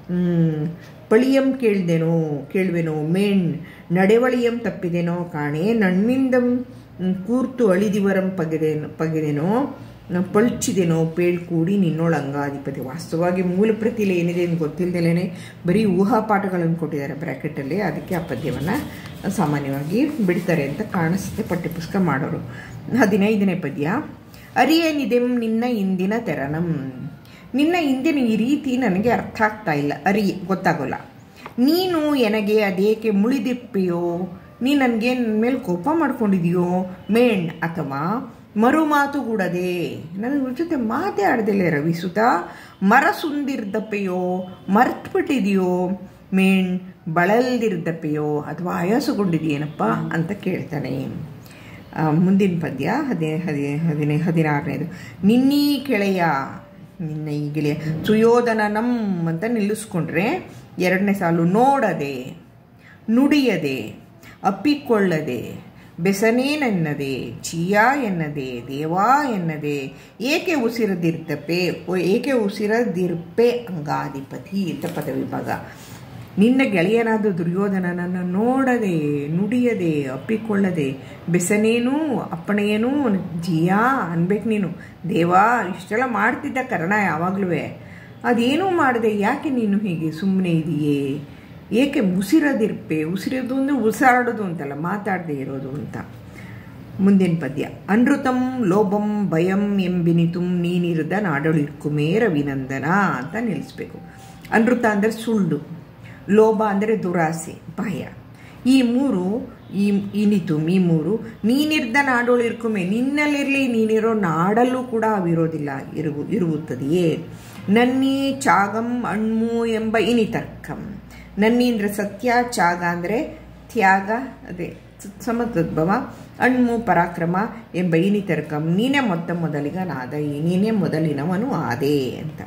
ಪಳಿಯಂ ಕೇಳ್ದೆನೋ ಕೇಳುವೆನೋ ಮೇಣ್ ನಡೆವಳಿಯಂ ತಪ್ಪಿದೆನೋ ಕಾಣೆ ನಣ್ಮಿಂದಂ ಕೂರ್ತು ಅಳಿದಿವರಂ ಪಗೆದೇನೋ ಪಗೆದೆನೋ ಪಳ್ಚಿದೆನೋ ಪೇಳ್ಕೂಡಿ ನಿನ್ನೋಳ ಅಂಗಾಧಿಪತಿ ವಾಸ್ತವವಾಗಿ ಮೂಲ ಪ್ರತಿಲಿ ಏನಿದೆ ಅಂತ ಗೊತ್ತಿಲ್ಲದೇನೆ ಬರೀ ಊಹಾಪಾಠಗಳನ್ನು ಕೊಟ್ಟಿದ್ದಾರೆ ಬ್ರ್ಯಾಕೆಟಲ್ಲಿ ಅದಕ್ಕೆ ಆ ಪದ್ಯವನ್ನು ಸಾಮಾನ್ಯವಾಗಿ ಬಿಡ್ತಾರೆ ಅಂತ ಕಾಣಿಸುತ್ತೆ ಪಠ್ಯಪುಸ್ತಕ ಮಾಡೋರು ಹದಿನೈದನೇ ಪದ್ಯ ಅರಿಯೇನಿದೆಂ ನಿನ್ನ ಇಂದಿನ ತೆರನಂ ನಿನ್ನ ಇಂದಿನ ಈ ರೀತಿ ನನಗೆ ಅರ್ಥ ಆಗ್ತಾ ಇಲ್ಲ ಅರಿ ಗೊತ್ತಾಗೋಲ್ಲ ನೀನು ನನಗೆ ಅದೇಕೆ ಮುಳಿದಿಪ್ಪೆಯೋ ನೀ ನನಗೆ ನನ್ನ ಮೇಲೆ ಕೋಪ ಮಾಡ್ಕೊಂಡಿದೆಯೋ ಮೇಣ್ ಅಥವಾ ಮರು ಮಾತುಗೂಡದೆ ನನಗೆ ಜೊತೆ ಮಾತೇ ಆಡ್ದಿಲ್ಲ ರವಿಸುತ ಮರ ಸುಂದಿರ್ದಪ್ಪೆಯೋ ಮರ್ತ್ಬಿಟ್ಟಿದೆಯೋ ಮೇಣ್ ಬಳಲ್ದಿರ್ದಪ್ಪೆಯೋ ಅಥವಾ ಆಯಾಸಗೊಂಡಿದೆಯೇನಪ್ಪ ಅಂತ ಕೇಳ್ತಾನೆ ಮುಂದಿನ ಪದ್ಯ ಹದಿ ಹದಿ ಹದಿನೈ ಹದಿನಾರನೇದು ನಿನ್ನೀ ಕೆಳೆಯ ನಿನ್ನ ಈ ಗೆಳೆಯ ಸುಯೋಧನನಂ ಅಂತ ನಿಲ್ಲಿಸ್ಕೊಂಡ್ರೆ ಎರಡನೇ ಸಾಲು ನೋಡದೆ ನುಡಿಯದೆ ಅಪ್ಪಿಕೊಳ್ಳದೆ ಬೆಸನೇನೆನ್ನದೆ ಚಿಯಾ ಎನ್ನದೆ ದೇವಾ ಎನ್ನದೆ ಏಕೆ ಉಸಿರದಿರ್ತಪೆ ಏಕೆ ಉಸಿರದಿರ್ಪೆ ಅಂಗಾಧಿಪತಿ ಅಂತ ಪದವಿಭಾಗ ನಿನ್ನ ಗೆಳೆಯನಾದ ದುರ್ಯೋಧನನನ್ನು ನೋಡದೆ ನುಡಿಯದೆ ಅಪ್ಪಿಕೊಳ್ಳದೆ ಬೆಸನೇನು ಅಪ್ಪಣೆಯೇನು ಜಿಯಾ ಅನ್ಬೇಕು ನೀನು ದೇವಾ ಇಷ್ಟೆಲ್ಲ ಮಾಡ್ತಿದ್ದ ಕರ್ಣ ಯಾವಾಗಲೂ ಅದೇನೂ ಮಾಡದೆ ಯಾಕೆ ನೀನು ಹೀಗೆ ಸುಮ್ಮನೆ ಇದೆಯೇ ಏಕೆ ಉಸಿರದಿರ್ಪೆ ಉಸಿರೋದು ಅಂದರೆ ಉಸಿರಾಡೋದು ಅಂತಲ್ಲ ಮಾತಾಡದೆ ಇರೋದು ಅಂತ ಮುಂದಿನ ಪದ್ಯ ಅನೃತಂ ಲೋಭಂ ಭಯಂ ಎಂಬಿನಿತುಂ ನೀನಿರದ ನಾಡಳಿರ್ಕುಮೇ ರವಿನಂದನ ಅಂತ ನಿಲ್ಲಿಸ್ಬೇಕು ಅನೃತ ಅಂದರೆ ಸುಳ್ಳು ಲೋಭ ಅಂದರೆ ದುರಾಸೆ ಭಯ ಈ ಮೂರು ಈ ಇನಿತು ಈ ಮೂರು ನೀನಿರ್ದ ನಾಡೋಳಿರ್ಕುಮೆ ನಿನ್ನಲ್ಲಿರಲಿ ನೀನಿರೋ ನಾಡಲ್ಲೂ ಕೂಡ ಅವಿರೋದಿಲ್ಲ ಇರು ಇರುವುತ್ತದೆಯೇ ನನ್ನಿ ಚಾಗಂ ಅಣ್ಮು ಎಂಬ ಇನಿತರ್ಕಂ ನನ್ನಿ ಅಂದರೆ ಸತ್ಯ ಚಾಗ ಅಂದರೆ ತ್ಯಾಗ ಅದೇ ಸಮತದ್ಭವ ಅಣ್ಮು ಪರಾಕ್ರಮ ಎಂಬ ಇನಿತರ್ಕಂ ನೀನೇ ಮೊತ್ತ ಮೊದಲಿಗನಾದ ನೀನೇ ಮೊದಲಿನವನು ಆದೆ ಅಂತ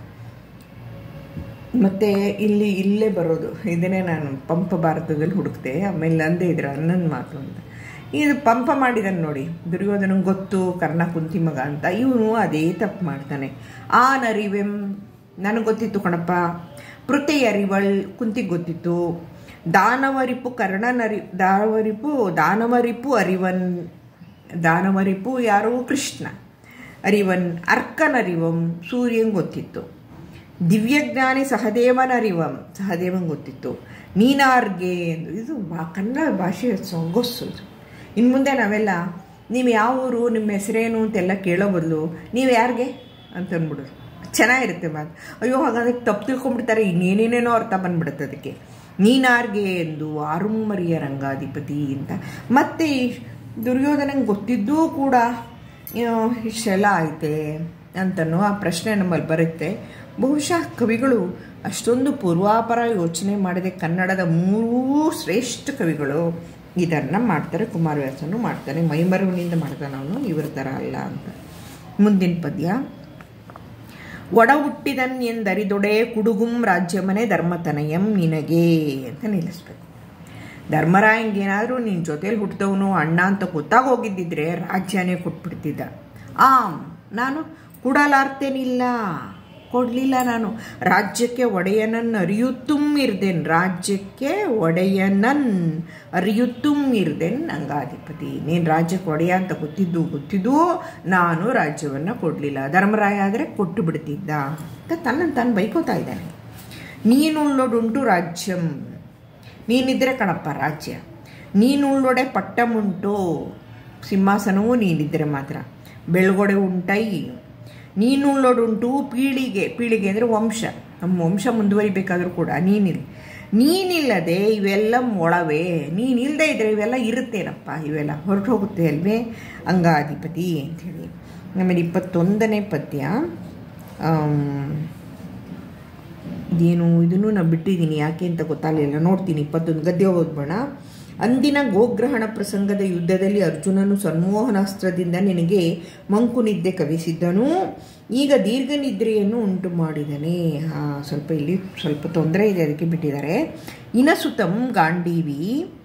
ಮತ್ತು ಇಲ್ಲಿ ಇಲ್ಲೇ ಬರೋದು ಇದನ್ನೇ ನಾನು ಪಂಪ ಭಾರತದಲ್ಲಿ ಹುಡುಕ್ತೆ ಆಮೇಲೆ ಅಂದೇ ಇದ್ರ ಅನ್ನೊಂದು ಮಾತು ಅಂತ ಇದು ಪಂಪ ಮಾಡಿದನು ನೋಡಿ ದುರ್ಯೋಧನಂಗೆ ಗೊತ್ತು ಕರ್ಣ ಕುಂತಿ ಮಗ ಅಂತ ಇವನು ಅದೇ ತಪ್ಪು ಮಾಡ್ತಾನೆ ಆ ನರಿವೆಂ ನನಗೆ ಗೊತ್ತಿತ್ತು ಕಣಪ್ಪ ಪೃಥೆ ಅರಿವಳ್ ಕುಂತಿಗೆ ಗೊತ್ತಿತ್ತು ದಾನವರಿಪು ಕರ್ಣನರಿ ದಾನವರಿಪು ದಾನವರಿಪು ಅರಿವನ್ ದಾನವರಿಪು ಯಾರು ಕೃಷ್ಣ ಅರಿವನ್ ಅರ್ಕನರಿವಂ ಸೂರ್ಯಂಗೆ ಗೊತ್ತಿತ್ತು ದಿವ್ಯಜ್ಞಾನಿ ಸಹದೇವನ ಅರಿವಂ ಸಹದೇವನ್ ಗೊತ್ತಿತ್ತು ನೀನಾರ್ಗೆ ಇದು ಬಾ ಕನ್ನಡ ಭಾಷೆ ಸೊಗಸ್ಸು ಇದು ಇನ್ನು ಮುಂದೆ ನಾವೆಲ್ಲ ನೀವು ಯಾವ ಊರು ನಿಮ್ಮ ಹೆಸರೇನು ಅಂತೆಲ್ಲ ಕೇಳೋ ಬದಲು ನೀವು ಯಾರಿಗೆ ಅಂತ ಅಂದ್ಬಿಡೋದು ಚೆನ್ನಾಗಿರುತ್ತೆ ಮಾತು ಅಯ್ಯೋ ಹಾಗಾದ್ರೆ ತಪ್ಪು ತಿಳ್ಕೊಂಡ್ಬಿಡ್ತಾರೆ ಇನ್ನೇನೇನೇನೋ ಅರ್ಥ ಬಂದ್ಬಿಡುತ್ತೆ ಅದಕ್ಕೆ ನೀನಾರ್ಗೆ ಎಂದು ಆರುಮ್ಮರಿಯ ರಂಗಾಧಿಪತಿ ಅಂತ ಮತ್ತೆ ದುರ್ಯೋಧನಂಗೆ ಗೊತ್ತಿದ್ದೂ ಕೂಡ ಇಷ್ಟೆಲ್ಲ ಐತೆ ಅಂತನೋ ಆ ಪ್ರಶ್ನೆ ನಮ್ಮಲ್ಲಿ ಬರುತ್ತೆ ಬಹುಶಃ ಕವಿಗಳು ಅಷ್ಟೊಂದು ಪೂರ್ವಾಪರ ಯೋಚನೆ ಮಾಡಿದೆ ಕನ್ನಡದ ಮೂರೂ ಶ್ರೇಷ್ಠ ಕವಿಗಳು ಇದನ್ನು ಮಾಡ್ತಾರೆ ಕುಮಾರವ್ಯಾಸನು ಮಾಡ್ತಾನೆ ಮೈಮರವನಿಂದ ಮಾಡ್ತಾನೆ ಅವನು ಇವ್ರ ಥರ ಅಲ್ಲ ಅಂತ ಮುಂದಿನ ಪದ್ಯ ಒಡ ಹುಟ್ಟಿದನ್ ಎಂದರಿದೊಡೆ ಕುಡುಗುಂ ರಾಜ್ಯಮನೆ ಧರ್ಮತನಯಂ ನಿನಗೆ ಅಂತ ನಿಲ್ಲಿಸ್ಬೇಕು ಧರ್ಮರಾಯಂಗೇನಾದರೂ ನಿನ್ನ ಜೊತೇಲಿ ಹುಟ್ಟಿದವನು ಅಣ್ಣ ಅಂತ ಗೊತ್ತಾಗೋಗಿದ್ದಿದ್ರೆ ರಾಜ್ಯನೇ ಕೊಟ್ಬಿಡ್ತಿದ್ದ ಆಮ್ ನಾನು ಕೊಡಲಾರ್ತೇನಿಲ್ಲ ಕೊಡಲಿಲ್ಲ ನಾನು ರಾಜ್ಯಕ್ಕೆ ಒಡೆಯನನ್ ಅರಿಯುತ್ತುಂ ಇರ್ದೇನ್ ರಾಜ್ಯಕ್ಕೆ ಒಡೆಯನನ್ ಅರಿಯುತ್ತುಂ ಇರ್ದೇನ್ ಅಂಗಾಧಿಪತಿ ನೀನು ರಾಜ್ಯಕ್ಕೆ ಒಡೆಯ ಅಂತ ಗೊತ್ತಿದ್ದು ಗೊತ್ತಿದ್ದು ನಾನು ರಾಜ್ಯವನ್ನು ಕೊಡಲಿಲ್ಲ ಧರ್ಮರಾಯ ಆದರೆ ಕೊಟ್ಟು ಬಿಡ್ತಿದ್ದ ಅಂತ ತನ್ನನ್ನು ತಾನು ಬೈಕೋತಾ ಇದ್ದಾನೆ ನೀನುಳ್ಳೊಡುಂಟು ರಾಜ್ಯಂ ನೀನಿದ್ರೆ ಕಣಪ್ಪ ರಾಜ್ಯ ನೀನುಳ್ಳೊಡೆ ಪಟ್ಟಮುಂಟು ಸಿಂಹಾಸನವೂ ನೀನಿದ್ರೆ ಮಾತ್ರ ಬೆಳಗೊಡೆ ಉಂಟೈ ನೀನುಳ್ಳೊಡುಂಟು ಪೀಳಿಗೆ ಪೀಳಿಗೆ ಅಂದರೆ ವಂಶ ನಮ್ಮ ವಂಶ ಮುಂದುವರಿಬೇಕಾದ್ರೂ ಕೂಡ ನೀನಿಲ್ಲ ನೀನಿಲ್ಲದೆ ಇವೆಲ್ಲ ಮೊಳವೆ ನೀನಿಲ್ಲದೆ ಇದ್ರೆ ಇವೆಲ್ಲ ಇರುತ್ತೇನಪ್ಪ ಇವೆಲ್ಲ ಹೊರಟು ಹೋಗುತ್ತೆ ಅಲ್ವೇ ಅಂಗಾಧಿಪತಿ ಅಂಥೇಳಿ ಆಮೇಲೆ ಇಪ್ಪತ್ತೊಂದನೇ ಪದ್ಯ ಇದೇನು ಇದನ್ನು ನಾನು ಬಿಟ್ಟಿದ್ದೀನಿ ಯಾಕೆ ಅಂತ ಗೊತ್ತಾಗಲಿಲ್ಲ ನೋಡ್ತೀನಿ ಇಪ್ಪತ್ತೊಂದು ಗದ್ಯ ಓದ್ಬೋಣ ಅಂದಿನ ಗೋಗ್ರಹಣ ಪ್ರಸಂಗದ ಯುದ್ಧದಲ್ಲಿ ಅರ್ಜುನನು ಸನ್ಮೋಹನಾಸ್ತ್ರದಿಂದ ನಿನಗೆ ಮಂಕು ನಿದ್ದೆ ಕವಿಸಿದ್ದನು ಈಗ ದೀರ್ಘ ನಿದ್ರೆಯನ್ನು ಉಂಟು ಮಾಡಿದನೆ ಸ್ವಲ್ಪ ಇಲ್ಲಿ ಸ್ವಲ್ಪ ತೊಂದರೆ ಇದೆ ಅದಕ್ಕೆ ಬಿಟ್ಟಿದ್ದಾರೆ ಇನಸುತಂ ಗಾಂಡೀವಿ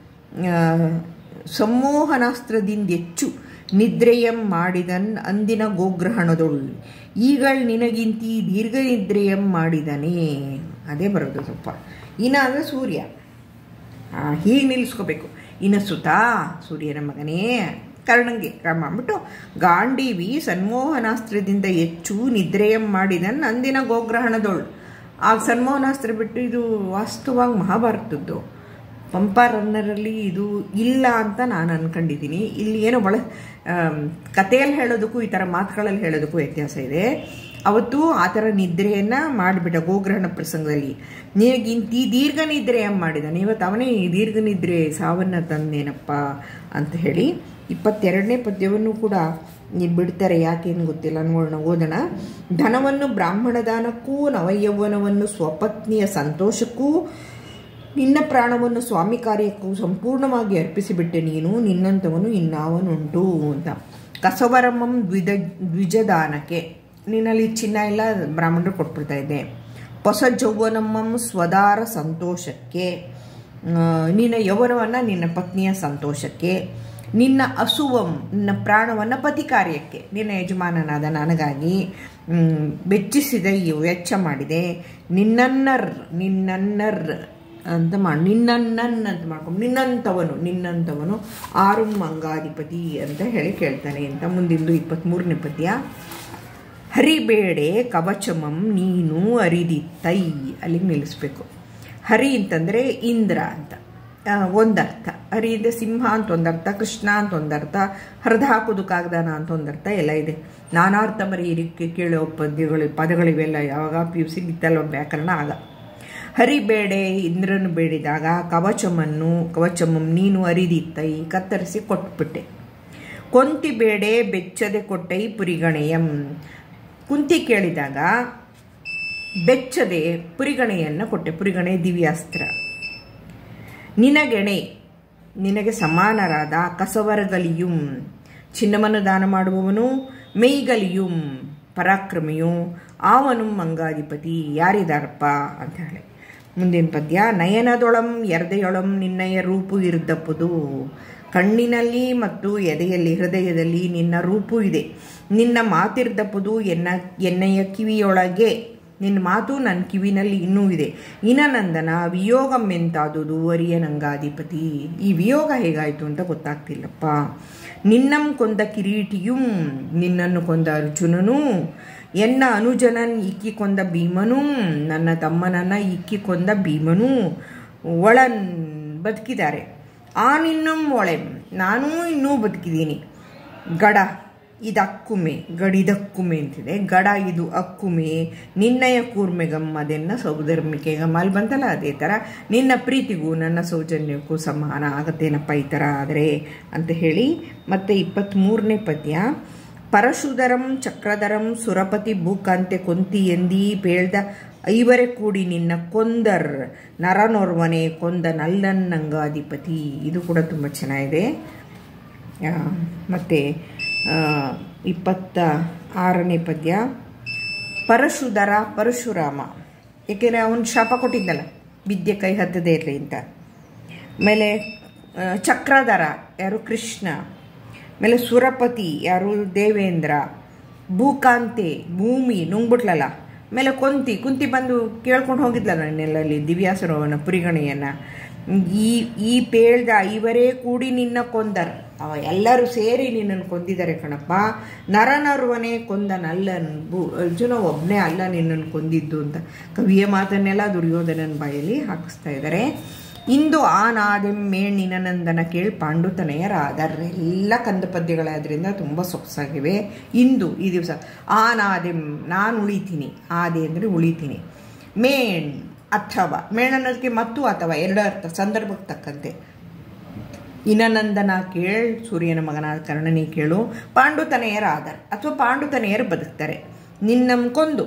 ಸಮ್ಮೋಹನಾಸ್ತ್ರದಿಂದ ಹೆಚ್ಚು ನಿದ್ರೆಯಂ ಮಾಡಿದನ್ ಅಂದಿನ ಗೋಗ್ರಹಣದೊಳು ಈಗಳ್ ನಿನಗಿಂತಿ ದೀರ್ಘ ನಿದ್ರೆಯಂ ಮಾಡಿದನೇ ಅದೇ ಬರೋದು ಸ್ವಲ್ಪ ಇನ ಅಂದರೆ ಸೂರ್ಯ ಹೀಗೆ ನಿಲ್ಲಿಸ್ಕೋಬೇಕು ಇನ್ನು ಸುತ ಸೂರ್ಯನ ಮಗನೇ ಕರ್ಣಂಗೆ ರಾಮ ಅಂದ್ಬಿಟ್ಟು ಗಾಂಡೀವಿ ಸನ್ಮೋಹನಾಸ್ತ್ರದಿಂದ ಹೆಚ್ಚು ನಿದ್ರೆಯಂ ಮಾಡಿದನ್ ಅಂದಿನ ಗೋಗ್ರಹಣದೊಳು ಆಗ ಸನ್ಮೋಹನಾಸ್ತ್ರ ಬಿಟ್ಟು ಇದು ವಾಸ್ತವವಾಗಿ ಮಹಾಭಾರತದ್ದು ಪಂಪ ರನ್ನರಲ್ಲಿ ಇದು ಇಲ್ಲ ಅಂತ ನಾನು ಅನ್ಕೊಂಡಿದ್ದೀನಿ ಇಲ್ಲಿ ಏನೋ ಬಳ ಕಥೆಯಲ್ಲಿ ಹೇಳೋದಕ್ಕೂ ಈ ಥರ ಮಾತುಗಳಲ್ಲಿ ಹೇಳೋದಕ್ಕೂ ವ್ಯತ್ಯಾಸ ಇದೆ ಅವತ್ತು ಆ ಥರ ನಿದ್ರೆಯನ್ನು ಮಾಡಿಬಿಟ್ಟ ಗೋಗ್ರಹಣ ಪ್ರಸಂಗದಲ್ಲಿ ನಿನಗಿಂತಿ ದೀರ್ಘ ನಿದ್ರೆ ಮಾಡಿದಾನೆ ಇವತ್ತು ಅವನೇ ದೀರ್ಘ ನಿದ್ರೆ ಸಾವನ್ನ ತಂದೇನಪ್ಪ ಅಂತ ಹೇಳಿ ಇಪ್ಪತ್ತೆರಡನೇ ಪದ್ಯವನ್ನು ಕೂಡ ಬಿಡ್ತಾರೆ ಯಾಕೇನು ಗೊತ್ತಿಲ್ಲ ನೋಡೋಣ ಓದೋಣ ಧನವನ್ನು ಬ್ರಾಹ್ಮಣ ದಾನಕ್ಕೂ ನವಯೌವನವನ್ನು ಸ್ವಪತ್ನಿಯ ಸಂತೋಷಕ್ಕೂ ನಿನ್ನ ಪ್ರಾಣವನ್ನು ಸ್ವಾಮಿ ಕಾರ್ಯಕ್ಕೂ ಸಂಪೂರ್ಣವಾಗಿ ಅರ್ಪಿಸಿಬಿಟ್ಟೆ ನೀನು ನಿನ್ನಂಥವನು ಇನ್ನಾವನುಂಟು ಅಂತ ಕಸವರಮಂ ದ್ವಿಧ ದ್ವಿಜದಾನಕ್ಕೆ ನಿನ್ನಲ್ಲಿ ಚಿನ್ನ ಎಲ್ಲ ಬ್ರಾಹ್ಮಣರು ಕೊಟ್ಬಿಡ್ತಾ ಇದ್ದೆ ಹೊಸ ಜೌವನಮ್ಮಂ ಸ್ವದಾರ ಸಂತೋಷಕ್ಕೆ ನಿನ್ನ ಯೌವನವನ್ನು ನಿನ್ನ ಪತ್ನಿಯ ಸಂತೋಷಕ್ಕೆ ನಿನ್ನ ಅಸುವಂ ನಿನ್ನ ಪ್ರಾಣವನ್ನು ಪತಿ ಕಾರ್ಯಕ್ಕೆ ನಿನ್ನ ಯಜಮಾನನಾದ ನನಗಾಗಿ ಬೆಚ್ಚಿಸಿದ ವೆಚ್ಚ ಮಾಡಿದೆ ನಿನ್ನನ್ನರ್ ನಿನ್ನನ್ನರ್ ಅಂತ ಮಾಡಿ ನಿನ್ನನ್ನನ್ ಅಂತ ಮಾಡ್ಕೊಂಡು ನಿನ್ನಂಥವನು ನಿನ್ನಂಥವನು ಆರು ಮಂಗಾಧಿಪತಿ ಅಂತ ಹೇಳಿ ಕೇಳ್ತಾನೆ ಅಂತ ಮುಂದಿಂದು ಇಪ್ಪತ್ತ್ಮೂರನೇ ಪದ್ಯ ಹರಿಬೇಡೆ ಕವಚಮಂ ನೀನು ಅರಿದಿತ್ತೈ ಅಲ್ಲಿಗೆ ನಿಲ್ಲಿಸ್ಬೇಕು ಹರಿ ಅಂತಂದರೆ ಇಂದ್ರ ಅಂತ ಒಂದರ್ಥ ಹರಿ ಅಂದರೆ ಸಿಂಹ ಅಂತ ಒಂದರ್ಥ ಕೃಷ್ಣ ಅಂತ ಒಂದರ್ಥ ಹರಿದು ಹಾಕೋದು ಕಾಗದಾನ ಅಂತ ಒಂದರ್ಥ ಎಲ್ಲ ಇದೆ ನಾನಾರ್ಥ ಮರೀರಿಕೆ ಕೇಳೋ ಪದ್ಯಗಳು ಪದಗಳಿವೆಲ್ಲ ಯಾವಾಗ ಪಿ ಯು ಸಿ ಬಿತ್ತಲ್ಲ ವ್ಯಾಕರಣ ಆಗ ಹರಿಬೇಡೆ ಇಂದ್ರನು ಬೇಡಿದಾಗ ಕವಚಮನ್ನು ಕವಚಮಂ ನೀನು ಅರಿದಿತ್ತೈ ಕತ್ತರಿಸಿ ಕೊಟ್ಬಿಟ್ಟೆ ಕೊಂತಿ ಬೇಡೆ ಬೆಚ್ಚದೆ ಕೊಟ್ಟೈ ಪುರಿಗಣೆಯಂ ಕುಂತಿ ಕೇಳಿದಾಗ ಬೆಚ್ಚದೆ ಪುರಿಗಣೆಯನ್ನು ಕೊಟ್ಟೆ ಪುರಿಗಣೆ ದಿವ್ಯಾಸ್ತ್ರ ನಿನಗೆಣೆ ನಿನಗೆ ಸಮಾನರಾದ ಕಸವರಗಲಿಯುಂ ಚಿನ್ನವನ್ನು ದಾನ ಮಾಡುವವನು ಮೇಯ್ಗಲಿಯುಂ ಪರಾಕ್ರಮಿಯು ಆವನು ಮಂಗಾಧಿಪತಿ ಯಾರಿದಾರಪ್ಪ ಅಂತ ಹೇಳಿ ಮುಂದಿನ ಪದ್ಯ ನಯನದೊಳಂ ಎರ್ದೆಯೊಳಂ ನಿನ್ನಯ ರೂಪು ಇರ್ದಪ್ಪುದು ಕಣ್ಣಿನಲ್ಲಿ ಮತ್ತು ಎದೆಯಲ್ಲಿ ಹೃದಯದಲ್ಲಿ ನಿನ್ನ ರೂಪು ಇದೆ ನಿನ್ನ ಮಾತಿರ್ದಪ್ಪುದು ಎನ್ನ ಎಣ್ಣೆಯ ಕಿವಿಯೊಳಗೆ ನಿನ್ನ ಮಾತು ನನ್ನ ಕಿವಿನಲ್ಲಿ ಇನ್ನೂ ಇದೆ ಇನನಂದನ ವಿಯೋಗಂ ಎಂತಾದುದು ಅರಿಯ ನಂಗಾಧಿಪತಿ ಈ ವಿಯೋಗ ಹೇಗಾಯಿತು ಅಂತ ಗೊತ್ತಾಗ್ತಿಲ್ಲಪ್ಪ ನಿನ್ನಂ ಕೊಂದ ಕಿರೀಟಿಯುಂ ನಿನ್ನನ್ನು ಕೊಂದ ಅರ್ಜುನನು ಎನ್ನ ಅನುಜನನ್ ಇಕ್ಕಿ ಕೊಂದ ಭೀಮನು ನನ್ನ ತಮ್ಮನನ್ನ ಇಕ್ಕಿ ಕೊಂದ ಭೀಮನು ಒಳನ್ ಬದುಕಿದ್ದಾರೆ ಆ ನಿನ್ನಂ ಒಳೆ ನಾನೂ ಇನ್ನೂ ಬದುಕಿದ್ದೀನಿ ಗಡ ಇದು ಅಕ್ಕುಮೆ ಗಡಿದಕ್ಕುಮೆ ಅಂತಿದೆ ಗಡ ಇದು ಅಕ್ಕುಮೆ ನಿನ್ನಯ ಕೂರ್ಮೆಗಮ್ಮದೆನ್ನ ಸೌಧರ್ಮಿಕೆಗಮ್ಮ ಅಲ್ಲಿ ಬಂತಲ್ಲ ಅದೇ ಥರ ನಿನ್ನ ಪ್ರೀತಿಗೂ ನನ್ನ ಸೌಜನ್ಯಕ್ಕೂ ಸಮಾನ ಆಗತ್ತೇನಪ್ಪ ಈ ಥರ ಆದರೆ ಅಂತ ಹೇಳಿ ಮತ್ತೆ ಇಪ್ಪತ್ತ್ಮೂರನೇ ಪದ್ಯ ಪರಶುಧರಂ ಚಕ್ರಧರಂ ಸುರಪತಿ ಭೂಕಾಂತೆ ಕೊಂತಿ ಎಂದೀ ಪೇಳ್ದ ಐವರೆ ಕೂಡಿ ನಿನ್ನ ಕೊಂದರ್ ನರನೋರ್ವನೆ ಕೊಂದ ನಲ್ಲನ್ನಂಗಾಧಿಪತಿ ಇದು ಕೂಡ ತುಂಬ ಚೆನ್ನಾಗಿದೆ ಮತ್ತು ಇಪ್ಪತ್ತ ಆರನೇ ಪದ್ಯ ಪರಶುಧರ ಪರಶುರಾಮ ಏಕೆಂದರೆ ಅವನು ಶಾಪ ಕೊಟ್ಟಿದ್ದಲ್ಲ ವಿದ್ಯೆ ಕೈ ಹತ್ತದೇ ಇರಲಿ ಅಂತ ಆಮೇಲೆ ಚಕ್ರಧರ ಯಾರು ಕೃಷ್ಣ ಆಮೇಲೆ ಸುರಪತಿ ಯಾರು ದೇವೇಂದ್ರ ಭೂಕಾಂತೆ ಭೂಮಿ ನುಂಗ್ಬಿಟ್ಲಲ್ಲ ಆಮೇಲೆ ಕೊಂತಿ ಕುಂತಿ ಬಂದು ಕೇಳ್ಕೊಂಡು ಹೋಗಿದ್ಲಲ್ಲ ನನ್ನೆಲ್ಲಲ್ಲಿ ದಿವ್ಯಾಸರು ಅವನ ಪುರಿಗಣಿಯನ್ನು ಈ ಈ ಪೇಳ್ದ ಇವರೇ ಕೂಡಿ ನಿನ್ನ ಕೊಂದರ್ ಅವ ಎಲ್ಲರೂ ಸೇರಿ ನಿನ್ನನ್ನು ಕೊಂದಿದ್ದಾರೆ ಕಣಪ್ಪ ನರನರ್ವನೇ ಕೊಂದ ನಲ್ಲನ್ ಬು ಅರ್ಜುನ ಒಬ್ಬನೇ ಅಲ್ಲ ನಿನ್ನನ್ನು ಕೊಂದಿದ್ದು ಅಂತ ಕವಿಯ ಮಾತನ್ನೆಲ್ಲ ದುರ್ಯೋಧನನ ಬಾಯಲ್ಲಿ ಹಾಕಿಸ್ತಾ ಇದ್ದಾರೆ ಇಂದು ಆ ನಾದೆಂ ಮೇಣಿನನಂದನ ಕೇಳಿ ಪಾಂಡುತನೆಯರಾದರ್ ಎಲ್ಲ ಕಂದ ಪದ್ಯಗಳಾದ್ರಿಂದ ತುಂಬ ಸೊಗಸಾಗಿವೆ ಇಂದು ಈ ದಿವಸ ಆ ನಾದೆಂ ನಾನು ಉಳಿತೀನಿ ಆದೆ ಅಂದರೆ ಉಳಿತೀನಿ ಮೇಣ್ ಅಥವಾ ಮೇಣ್ ಅನ್ನೋದಕ್ಕೆ ಮತ್ತು ಅಥವಾ ಎರಡು ಅರ್ಥ ಸಂದರ್ಭಕ್ಕೆ ತಕ್ಕಂತೆ ಇನನಂದನ ಕೇಳ್ ಸೂರ್ಯನ ಮಗನಾದ ಕರ್ಣನಿ ಕೇಳು ಪಾಂಡುತನೆಯರಾದರ್ ಅಥವಾ ಪಾಂಡುತನೆಯರು ಬದುಕ್ತಾರೆ ನಿನ್ನಂ ಕೊಂದು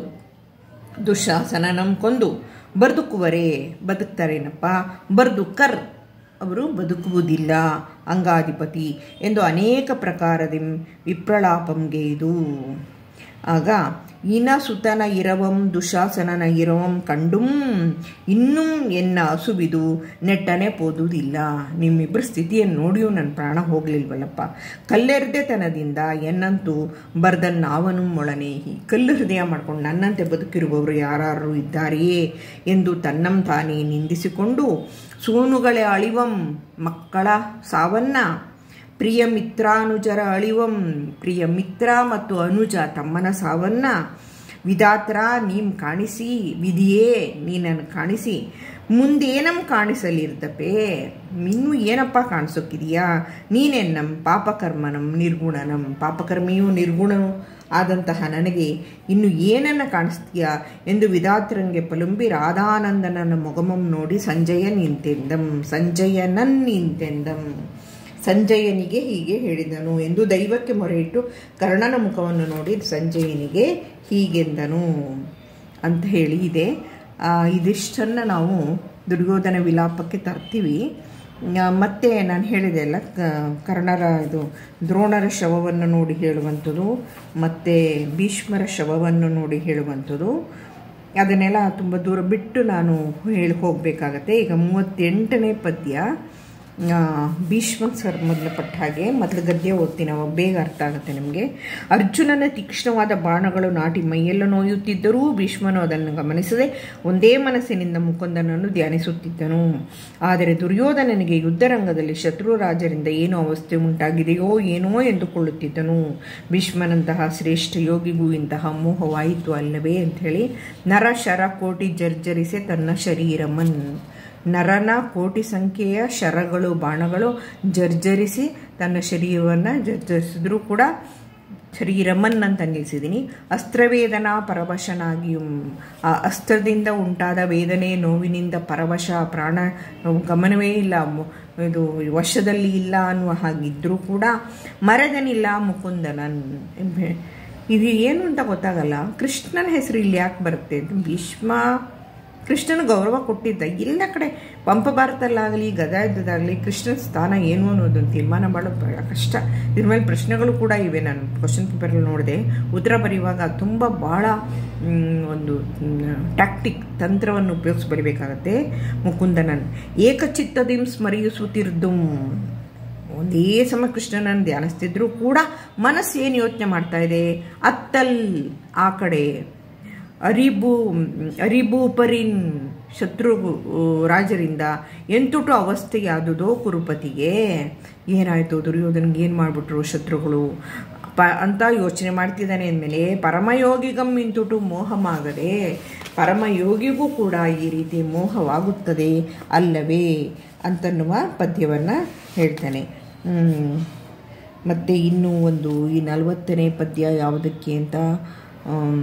ದುಶಾಸನನಂ ಕೊಂದು ಬದುಕುವರೇ ಬದುಕ್ತಾರೇನಪ್ಪ ಬರ್ದುಕರ್ ಅವರು ಬದುಕುವುದಿಲ್ಲ ಅಂಗಾಧಿಪತಿ ಎಂದು ಅನೇಕ ಪ್ರಕಾರದಿ ವಿಪ್ರಲಾಪಂಗೆ ಇದು ಆಗ ಇನ ಸುತನ ಇರವಂ ದುಶಾಸನನ ಇರವಂ ಕಂಡುಂ ಇನ್ನೂ ಎನ್ನ ಹಸುಬಿದು ನೆಟ್ಟನೆ ಪೋದುವುದಿಲ್ಲ ನಿಮ್ಮಿಬ್ಬರ ಸ್ಥಿತಿಯನ್ನು ನೋಡಿಯೂ ನನ್ನ ಪ್ರಾಣ ಹೋಗಲಿಲ್ವಲ್ಲಪ್ಪ ಕಲ್ಲೆರ್ದೆತನದಿಂದ ಎನ್ನಂತೂ ಬರ್ದನ್ನಾವನು ಮೊಳನೇಹಿ ಕಲ್ಲು ಹೃದಯ ಮಾಡ್ಕೊಂಡು ನನ್ನಂತೆ ಬದುಕಿರುವವರು ಯಾರು ಇದ್ದಾರೆಯೇ ಎಂದು ತನ್ನಂ ತಾನೇ ನಿಂದಿಸಿಕೊಂಡು ಸೂನುಗಳೇ ಅಳಿವಂ ಮಕ್ಕಳ ಸಾವನ್ನ ಪ್ರಿಯ ಮಿತ್ರಾನುಜರ ಅಳಿವಂ ಪ್ರಿಯ ಮಿತ್ರ ಮತ್ತು ಅನುಜ ತಮ್ಮನ ಸಾವನ್ನ ವಿಧಾತ್ರ ನೀಮ್ ಕಾಣಿಸಿ ವಿಧಿಯೇ ನೀನನ್ನು ಕಾಣಿಸಿ ಮುಂದೇನಂ ಕಾಣಿಸಲಿರ್ದಪೇ ಇನ್ನೂ ಏನಪ್ಪ ಕಾಣಿಸೋಕ್ಕಿದೆಯಾ ನೀನೆನ್ನಂ ಪಾಪಕರ್ಮನಂ ನಿರ್ಗುಣನಂ ಪಾಪಕರ್ಮಿಯೂ ನಿರ್ಗುಣನೂ ಆದಂತಹ ನನಗೆ ಇನ್ನು ಏನನ್ನು ಕಾಣಿಸ್ತೀಯಾ ಎಂದು ವಿಧಾತ್ರಂಗೆ ಪಲುಂಬಿ ರಾಧಾನಂದನನ ಮೊಗಮಂ ನೋಡಿ ಸಂಜಯ ನಿಂತೆಂದಂ ಸಂಜಯನನ್ ನಿಂತೆಂದಂ ಸಂಜಯನಿಗೆ ಹೀಗೆ ಹೇಳಿದನು ಎಂದು ದೈವಕ್ಕೆ ಮೊರೆಯಿಟ್ಟು ಕರ್ಣನ ಮುಖವನ್ನು ನೋಡಿ ಸಂಜಯನಿಗೆ ಹೀಗೆಂದನು ಅಂತ ಹೇಳಿ ಇದೆ ಇದಿಷ್ಟನ್ನು ನಾವು ದುರ್ಯೋಧನ ವಿಲಾಪಕ್ಕೆ ತರ್ತೀವಿ ಮತ್ತೆ ನಾನು ಹೇಳಿದೆ ಅಲ್ಲ ಕರ್ಣರ ಇದು ದ್ರೋಣರ ಶವವನ್ನು ನೋಡಿ ಹೇಳುವಂಥದ್ದು ಮತ್ತು ಭೀಷ್ಮರ ಶವವನ್ನು ನೋಡಿ ಹೇಳುವಂಥದ್ದು ಅದನ್ನೆಲ್ಲ ತುಂಬ ದೂರ ಬಿಟ್ಟು ನಾನು ಹೇಳಿ ಹೋಗಬೇಕಾಗತ್ತೆ ಈಗ ಮೂವತ್ತೆಂಟನೇ ಪದ್ಯ ಭೀಷ್ಮ ಸರ್ ಮೊದಲು ಪಟ್ಟ ಹಾಗೆ ಮೊದಲು ಗದ್ಯ ಓದ್ತೀನಿ ಅವಾಗ ಬೇಗ ಅರ್ಥ ಆಗುತ್ತೆ ನಿಮಗೆ ಅರ್ಜುನನ ತೀಕ್ಷ್ಣವಾದ ಬಾಣಗಳು ನಾಟಿ ಮೈಯೆಲ್ಲ ನೋಯುತ್ತಿದ್ದರೂ ಭೀಷ್ಮನು ಅದನ್ನು ಗಮನಿಸದೆ ಒಂದೇ ಮನಸ್ಸಿನಿಂದ ಮುಕುಂದನನ್ನು ಧ್ಯಾನಿಸುತ್ತಿದ್ದನು ಆದರೆ ದುರ್ಯೋಧನನಿಗೆ ಯುದ್ಧರಂಗದಲ್ಲಿ ಶತ್ರು ರಾಜರಿಂದ ಏನು ಅವಸ್ಥೆ ಉಂಟಾಗಿದೆಯೋ ಏನೋ ಎಂದುಕೊಳ್ಳುತ್ತಿದ್ದನು ಭೀಷ್ಮನಂತಹ ಶ್ರೇಷ್ಠ ಯೋಗಿಗೂ ಇಂತಹ ಮೋಹವಾಯಿತು ಅಲ್ಲವೇ ಅಂಥೇಳಿ ನರ ಶರ ಕೋಟಿ ಜರ್ಜರಿಸೆ ತನ್ನ ಶರೀರಮನ್ ನರನ ಕೋಟಿ ಸಂಖ್ಯೆಯ ಶರಗಳು ಬಾಣಗಳು ಜರ್ಜರಿಸಿ ತನ್ನ ಶರೀರವನ್ನು ಜರ್ಜರಿಸಿದ್ರೂ ಕೂಡ ಶರೀರಮನ್ ಅಂತ ನಿಲ್ಲಿಸಿದ್ದೀನಿ ಅಸ್ತ್ರವೇದನ ಪರವಶನಾಗಿಯೂ ಆ ಅಸ್ತ್ರದಿಂದ ಉಂಟಾದ ವೇದನೆ ನೋವಿನಿಂದ ಪರವಶ ಪ್ರಾಣ ಗಮನವೇ ಇಲ್ಲ ಇದು ವಶದಲ್ಲಿ ಇಲ್ಲ ಅನ್ನುವ ಹಾಗಿದ್ದರೂ ಕೂಡ ಮರದನಿಲ್ಲ ಮುಕುಂದನನ್ ಇದು ಏನು ಅಂತ ಗೊತ್ತಾಗಲ್ಲ ಕೃಷ್ಣನ ಹೆಸರು ಇಲ್ಲಿ ಯಾಕೆ ಬರುತ್ತೆ ಅಂತ ಭೀಷ್ಮ ಕೃಷ್ಣನ ಗೌರವ ಕೊಟ್ಟಿದ್ದ ಎಲ್ಲ ಕಡೆ ಪಂಪ ಭಾರತಲ್ಲಾಗಲಿ ಗದಾಯುದ್ಧದಾಗಲಿ ಕೃಷ್ಣನ ಸ್ಥಾನ ಏನು ಅನ್ನೋದನ್ನು ತೀರ್ಮಾನ ಮಾಡೋದು ಬಹಳ ಕಷ್ಟ ಇದ್ರ ಮೇಲೆ ಪ್ರಶ್ನೆಗಳು ಕೂಡ ಇವೆ ನಾನು ಕ್ವಶನ್ ಪೇಪರಲ್ಲಿ ನೋಡಿದೆ ಉತ್ತರ ಬರೆಯುವಾಗ ತುಂಬ ಭಾಳ ಮ್, ಒಂದು ಟ್ಯಾಕ್ಟಿಕ್ ತಂತ್ರವನ್ನು ಉಪಯೋಗಿಸಿ ಬರಿಬೇಕಾಗತ್ತೆ ಮುಕುಂದನನ್ ಏಕಚಿತ್ತದಿಂ ಸ್ಮರಿಸುತ್ತಿರ್ದು ಒಂದೇ ಸಮ ಕೃಷ್ಣನನ್ನು ಧ್ಯಾನಿಸ್ತಿದ್ರು ಕೂಡ ಮನಸ್ಸು ಏನು ಯೋಚನೆ ಮಾಡ್ತಾ ಇದೆ ಅತ್ತಲ್ ಆ ಕಡೆ ಅರಿಬು ಅರಿಬೂಪರಿನ್ ಶತ್ರು ರಾಜರಿಂದ ಎಂತುಟು ಅವಸ್ಥೆಯಾದುದೋ ಕುರುಪತಿಗೆ ಏನಾಯಿತು ದುರ್ಯೋಧನಿಗೆ ಏನು ಮಾಡಿಬಿಟ್ರು ಶತ್ರುಗಳು ಪ ಅಂತ ಯೋಚನೆ ಮಾಡ್ತಿದ್ದಾನೆ ಅಂದಮೇಲೆ ಪರಮಯೋಗಿಗಂ ಇಂತುಟು ಮೋಹಮಾಗದೆ ಪರಮಯೋಗಿಗೂ ಕೂಡ ಈ ರೀತಿ ಮೋಹವಾಗುತ್ತದೆ ಅಲ್ಲವೇ ಅಂತನ್ನುವ ಪದ್ಯವನ್ನು ಹೇಳ್ತಾನೆ ಹ್ಮ್. ಮತ್ತು ಇನ್ನೂ ಒಂದು ಈ ನಲವತ್ತನೇ ಪದ್ಯ ಯಾವುದಕ್ಕೆ ಅಂತ ಆಮ್,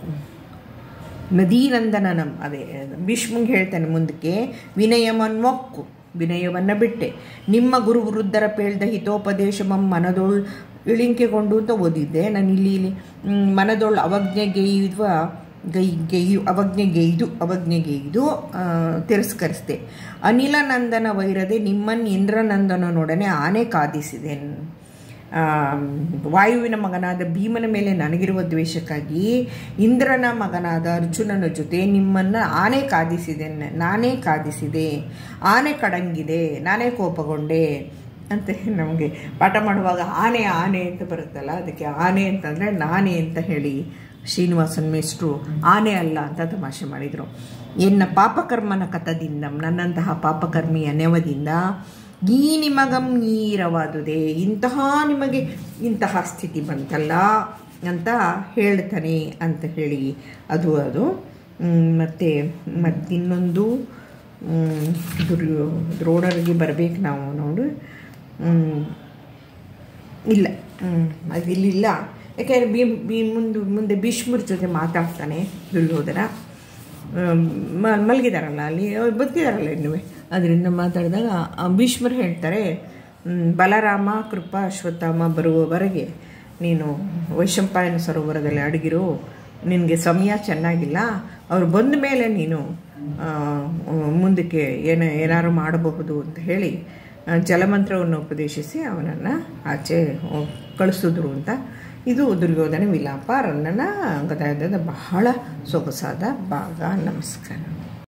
ನದೀನಂದನನಂ ಅದೇ ಭೀಷ್ಮಂಗೆ ಹೇಳ್ತಾನೆ ಮುಂದಕ್ಕೆ ವಿನಯಮನ್ಮೊಕ್ಕು ವಿನಯವನ್ನು ಬಿಟ್ಟೆ ನಿಮ್ಮ ಗುರು ವೃದ್ಧರ ಪೇಳ್ದ ಹಿತೋಪದೇಶಮಂ ಮನದೊಳ್ ಇಳಿಂಕೆಗೊಂಡು ಅಂತ ಓದಿದ್ದೆ ನಾನು ಇಲ್ಲಿ ಇಲ್ಲಿ ಮ್, ಮನದೊಳ್ ಅವಜ್ಞೆಗೆಯುವ ಗೈ ಗೆಯು ಅವಜ್ಞೆಗೆಯ್ದು ಅವಜ್ಞೆಗೆಯ್ದು ಆ, ತಿರಸ್ಕರಿಸಿದೆ ಅನಿಲನಂದನ ವೈರದೆ ನಿಮ್ಮನ್ ಇಂದ್ರನಂದನನೊಡನೆ ಆನೆ ಕಾದಿಸಿದೆನ್ ಆ, ವಾಯುವಿನ ಮಗನಾದ ಭೀಮನ ಮೇಲೆ ನನಗಿರುವ ದ್ವೇಷಕ್ಕಾಗಿ ಇಂದ್ರನ ಮಗನಾದ ಅರ್ಜುನನ ಜೊತೆ ನಿಮ್ಮನ್ನು ಆನೆ ಕಾದಿಸಿದೆ ನಾನೇ ಕಾದಿಸಿದೆ ಆನೆ ಕಡಂಗಿದೆ ನಾನೇ ಕೋಪಗೊಂಡೆ ಅಂತ ನಮಗೆ ಪಾಠ ಮಾಡುವಾಗ ಆನೆ ಆನೆ ಅಂತ ಬರುತ್ತಲ್ಲ ಅದಕ್ಕೆ ಆನೆ ಅಂತಂದರೆ ನಾನೇ ಅಂತ ಹೇಳಿ ಶ್ರೀನಿವಾಸನ್ ಮೇಷ್ಟ್ರು ಆನೆ ಅಲ್ಲ ಅಂತ ತಮಾಷೆ ಮಾಡಿದರು ಎನ್ನ ಪಾಪಕರ್ಮನ ಕಥದಿಂದ ನನ್ನಂತಹ ಪಾಪಕರ್ಮಿಯ ನೆವದಿಂದ ಈ ನಿಮಗಂ ನೀರವಾದುದೇ ಇಂತಹ ನಿಮಗೆ ಇಂತಹ ಸ್ಥಿತಿ ಬಂತಲ್ಲ ಅಂತ ಹೇಳ್ತಾನೆ ಅಂತ ಹೇಳಿ ಅದು ಅದು ಮ್, ಮತ್ತೆ ಮತ್ತಿನ್ನೊಂದು ಮ್, ದುರ್ಯೋ ದ್ರೋಣರಿಗೆ ಬರಬೇಕು ನಾವು ನೋಡು ಮ್, ಇಲ್ಲ ಹ್ಮ್, ಅದಿಲ್ಲಿಲ್ಲ ಯಾಕೆಂದರೆ ಭೀ ಭೀ ಮುಂದೆ ಮುಂದೆ ಭೀಷ್ಮರ ಜೊತೆ ಮಾತಾಡ್ತಾನೆ ದುರ್ಯೋಧನ ಆಮ್, ಮ- ಮಲಗಿದಾರಲ್ಲ ಅಲ್ಲಿ ಅವ್ರು ಬದುಕಿದಾರಲ್ಲ ಇನ್ನೂ ಅದರಿಂದ ಮಾತಾಡಿದಾಗ ಆ ಭೀಷ್ಮರು ಹೇಳ್ತಾರೆ ಹ್ಮ್, ಬಲರಾಮ ಕೃಪಾ ಅಶ್ವತ್ಥಾಮ ಬರುವವರೆಗೆ ನೀನು ವೈಶಂಪಾಯನ ಸರೋವರದಲ್ಲಿ ಅಡಗಿರು ನಿನಗೆ ಸಮಯ ಚೆನ್ನಾಗಿಲ್ಲ ಅವ್ರು ಬಂದ ಮೇಲೆ ನೀನು ಆ, ಮುಂದಕ್ಕೆ ಏನ ಏನಾದ್ರು ಮಾಡಬಹುದು ಅಂತ ಹೇಳಿ ಆ, ಜಲಮಂತ್ರವನ್ನು ಉಪದೇಶಿಸಿ ಅವನನ್ನು ಆಚೆ ಹೋಗ್- ಕಳಿಸಿದ್ರು ಅಂತ ಇದು ದುರ್ಯೋಧನ ವಿಲಾಪ ರನ್ನನ ಗದಾಯುಧದ ಬಹಳ ಸೊಗಸಾದ ಭಾಗ ನಮಸ್ಕಾರ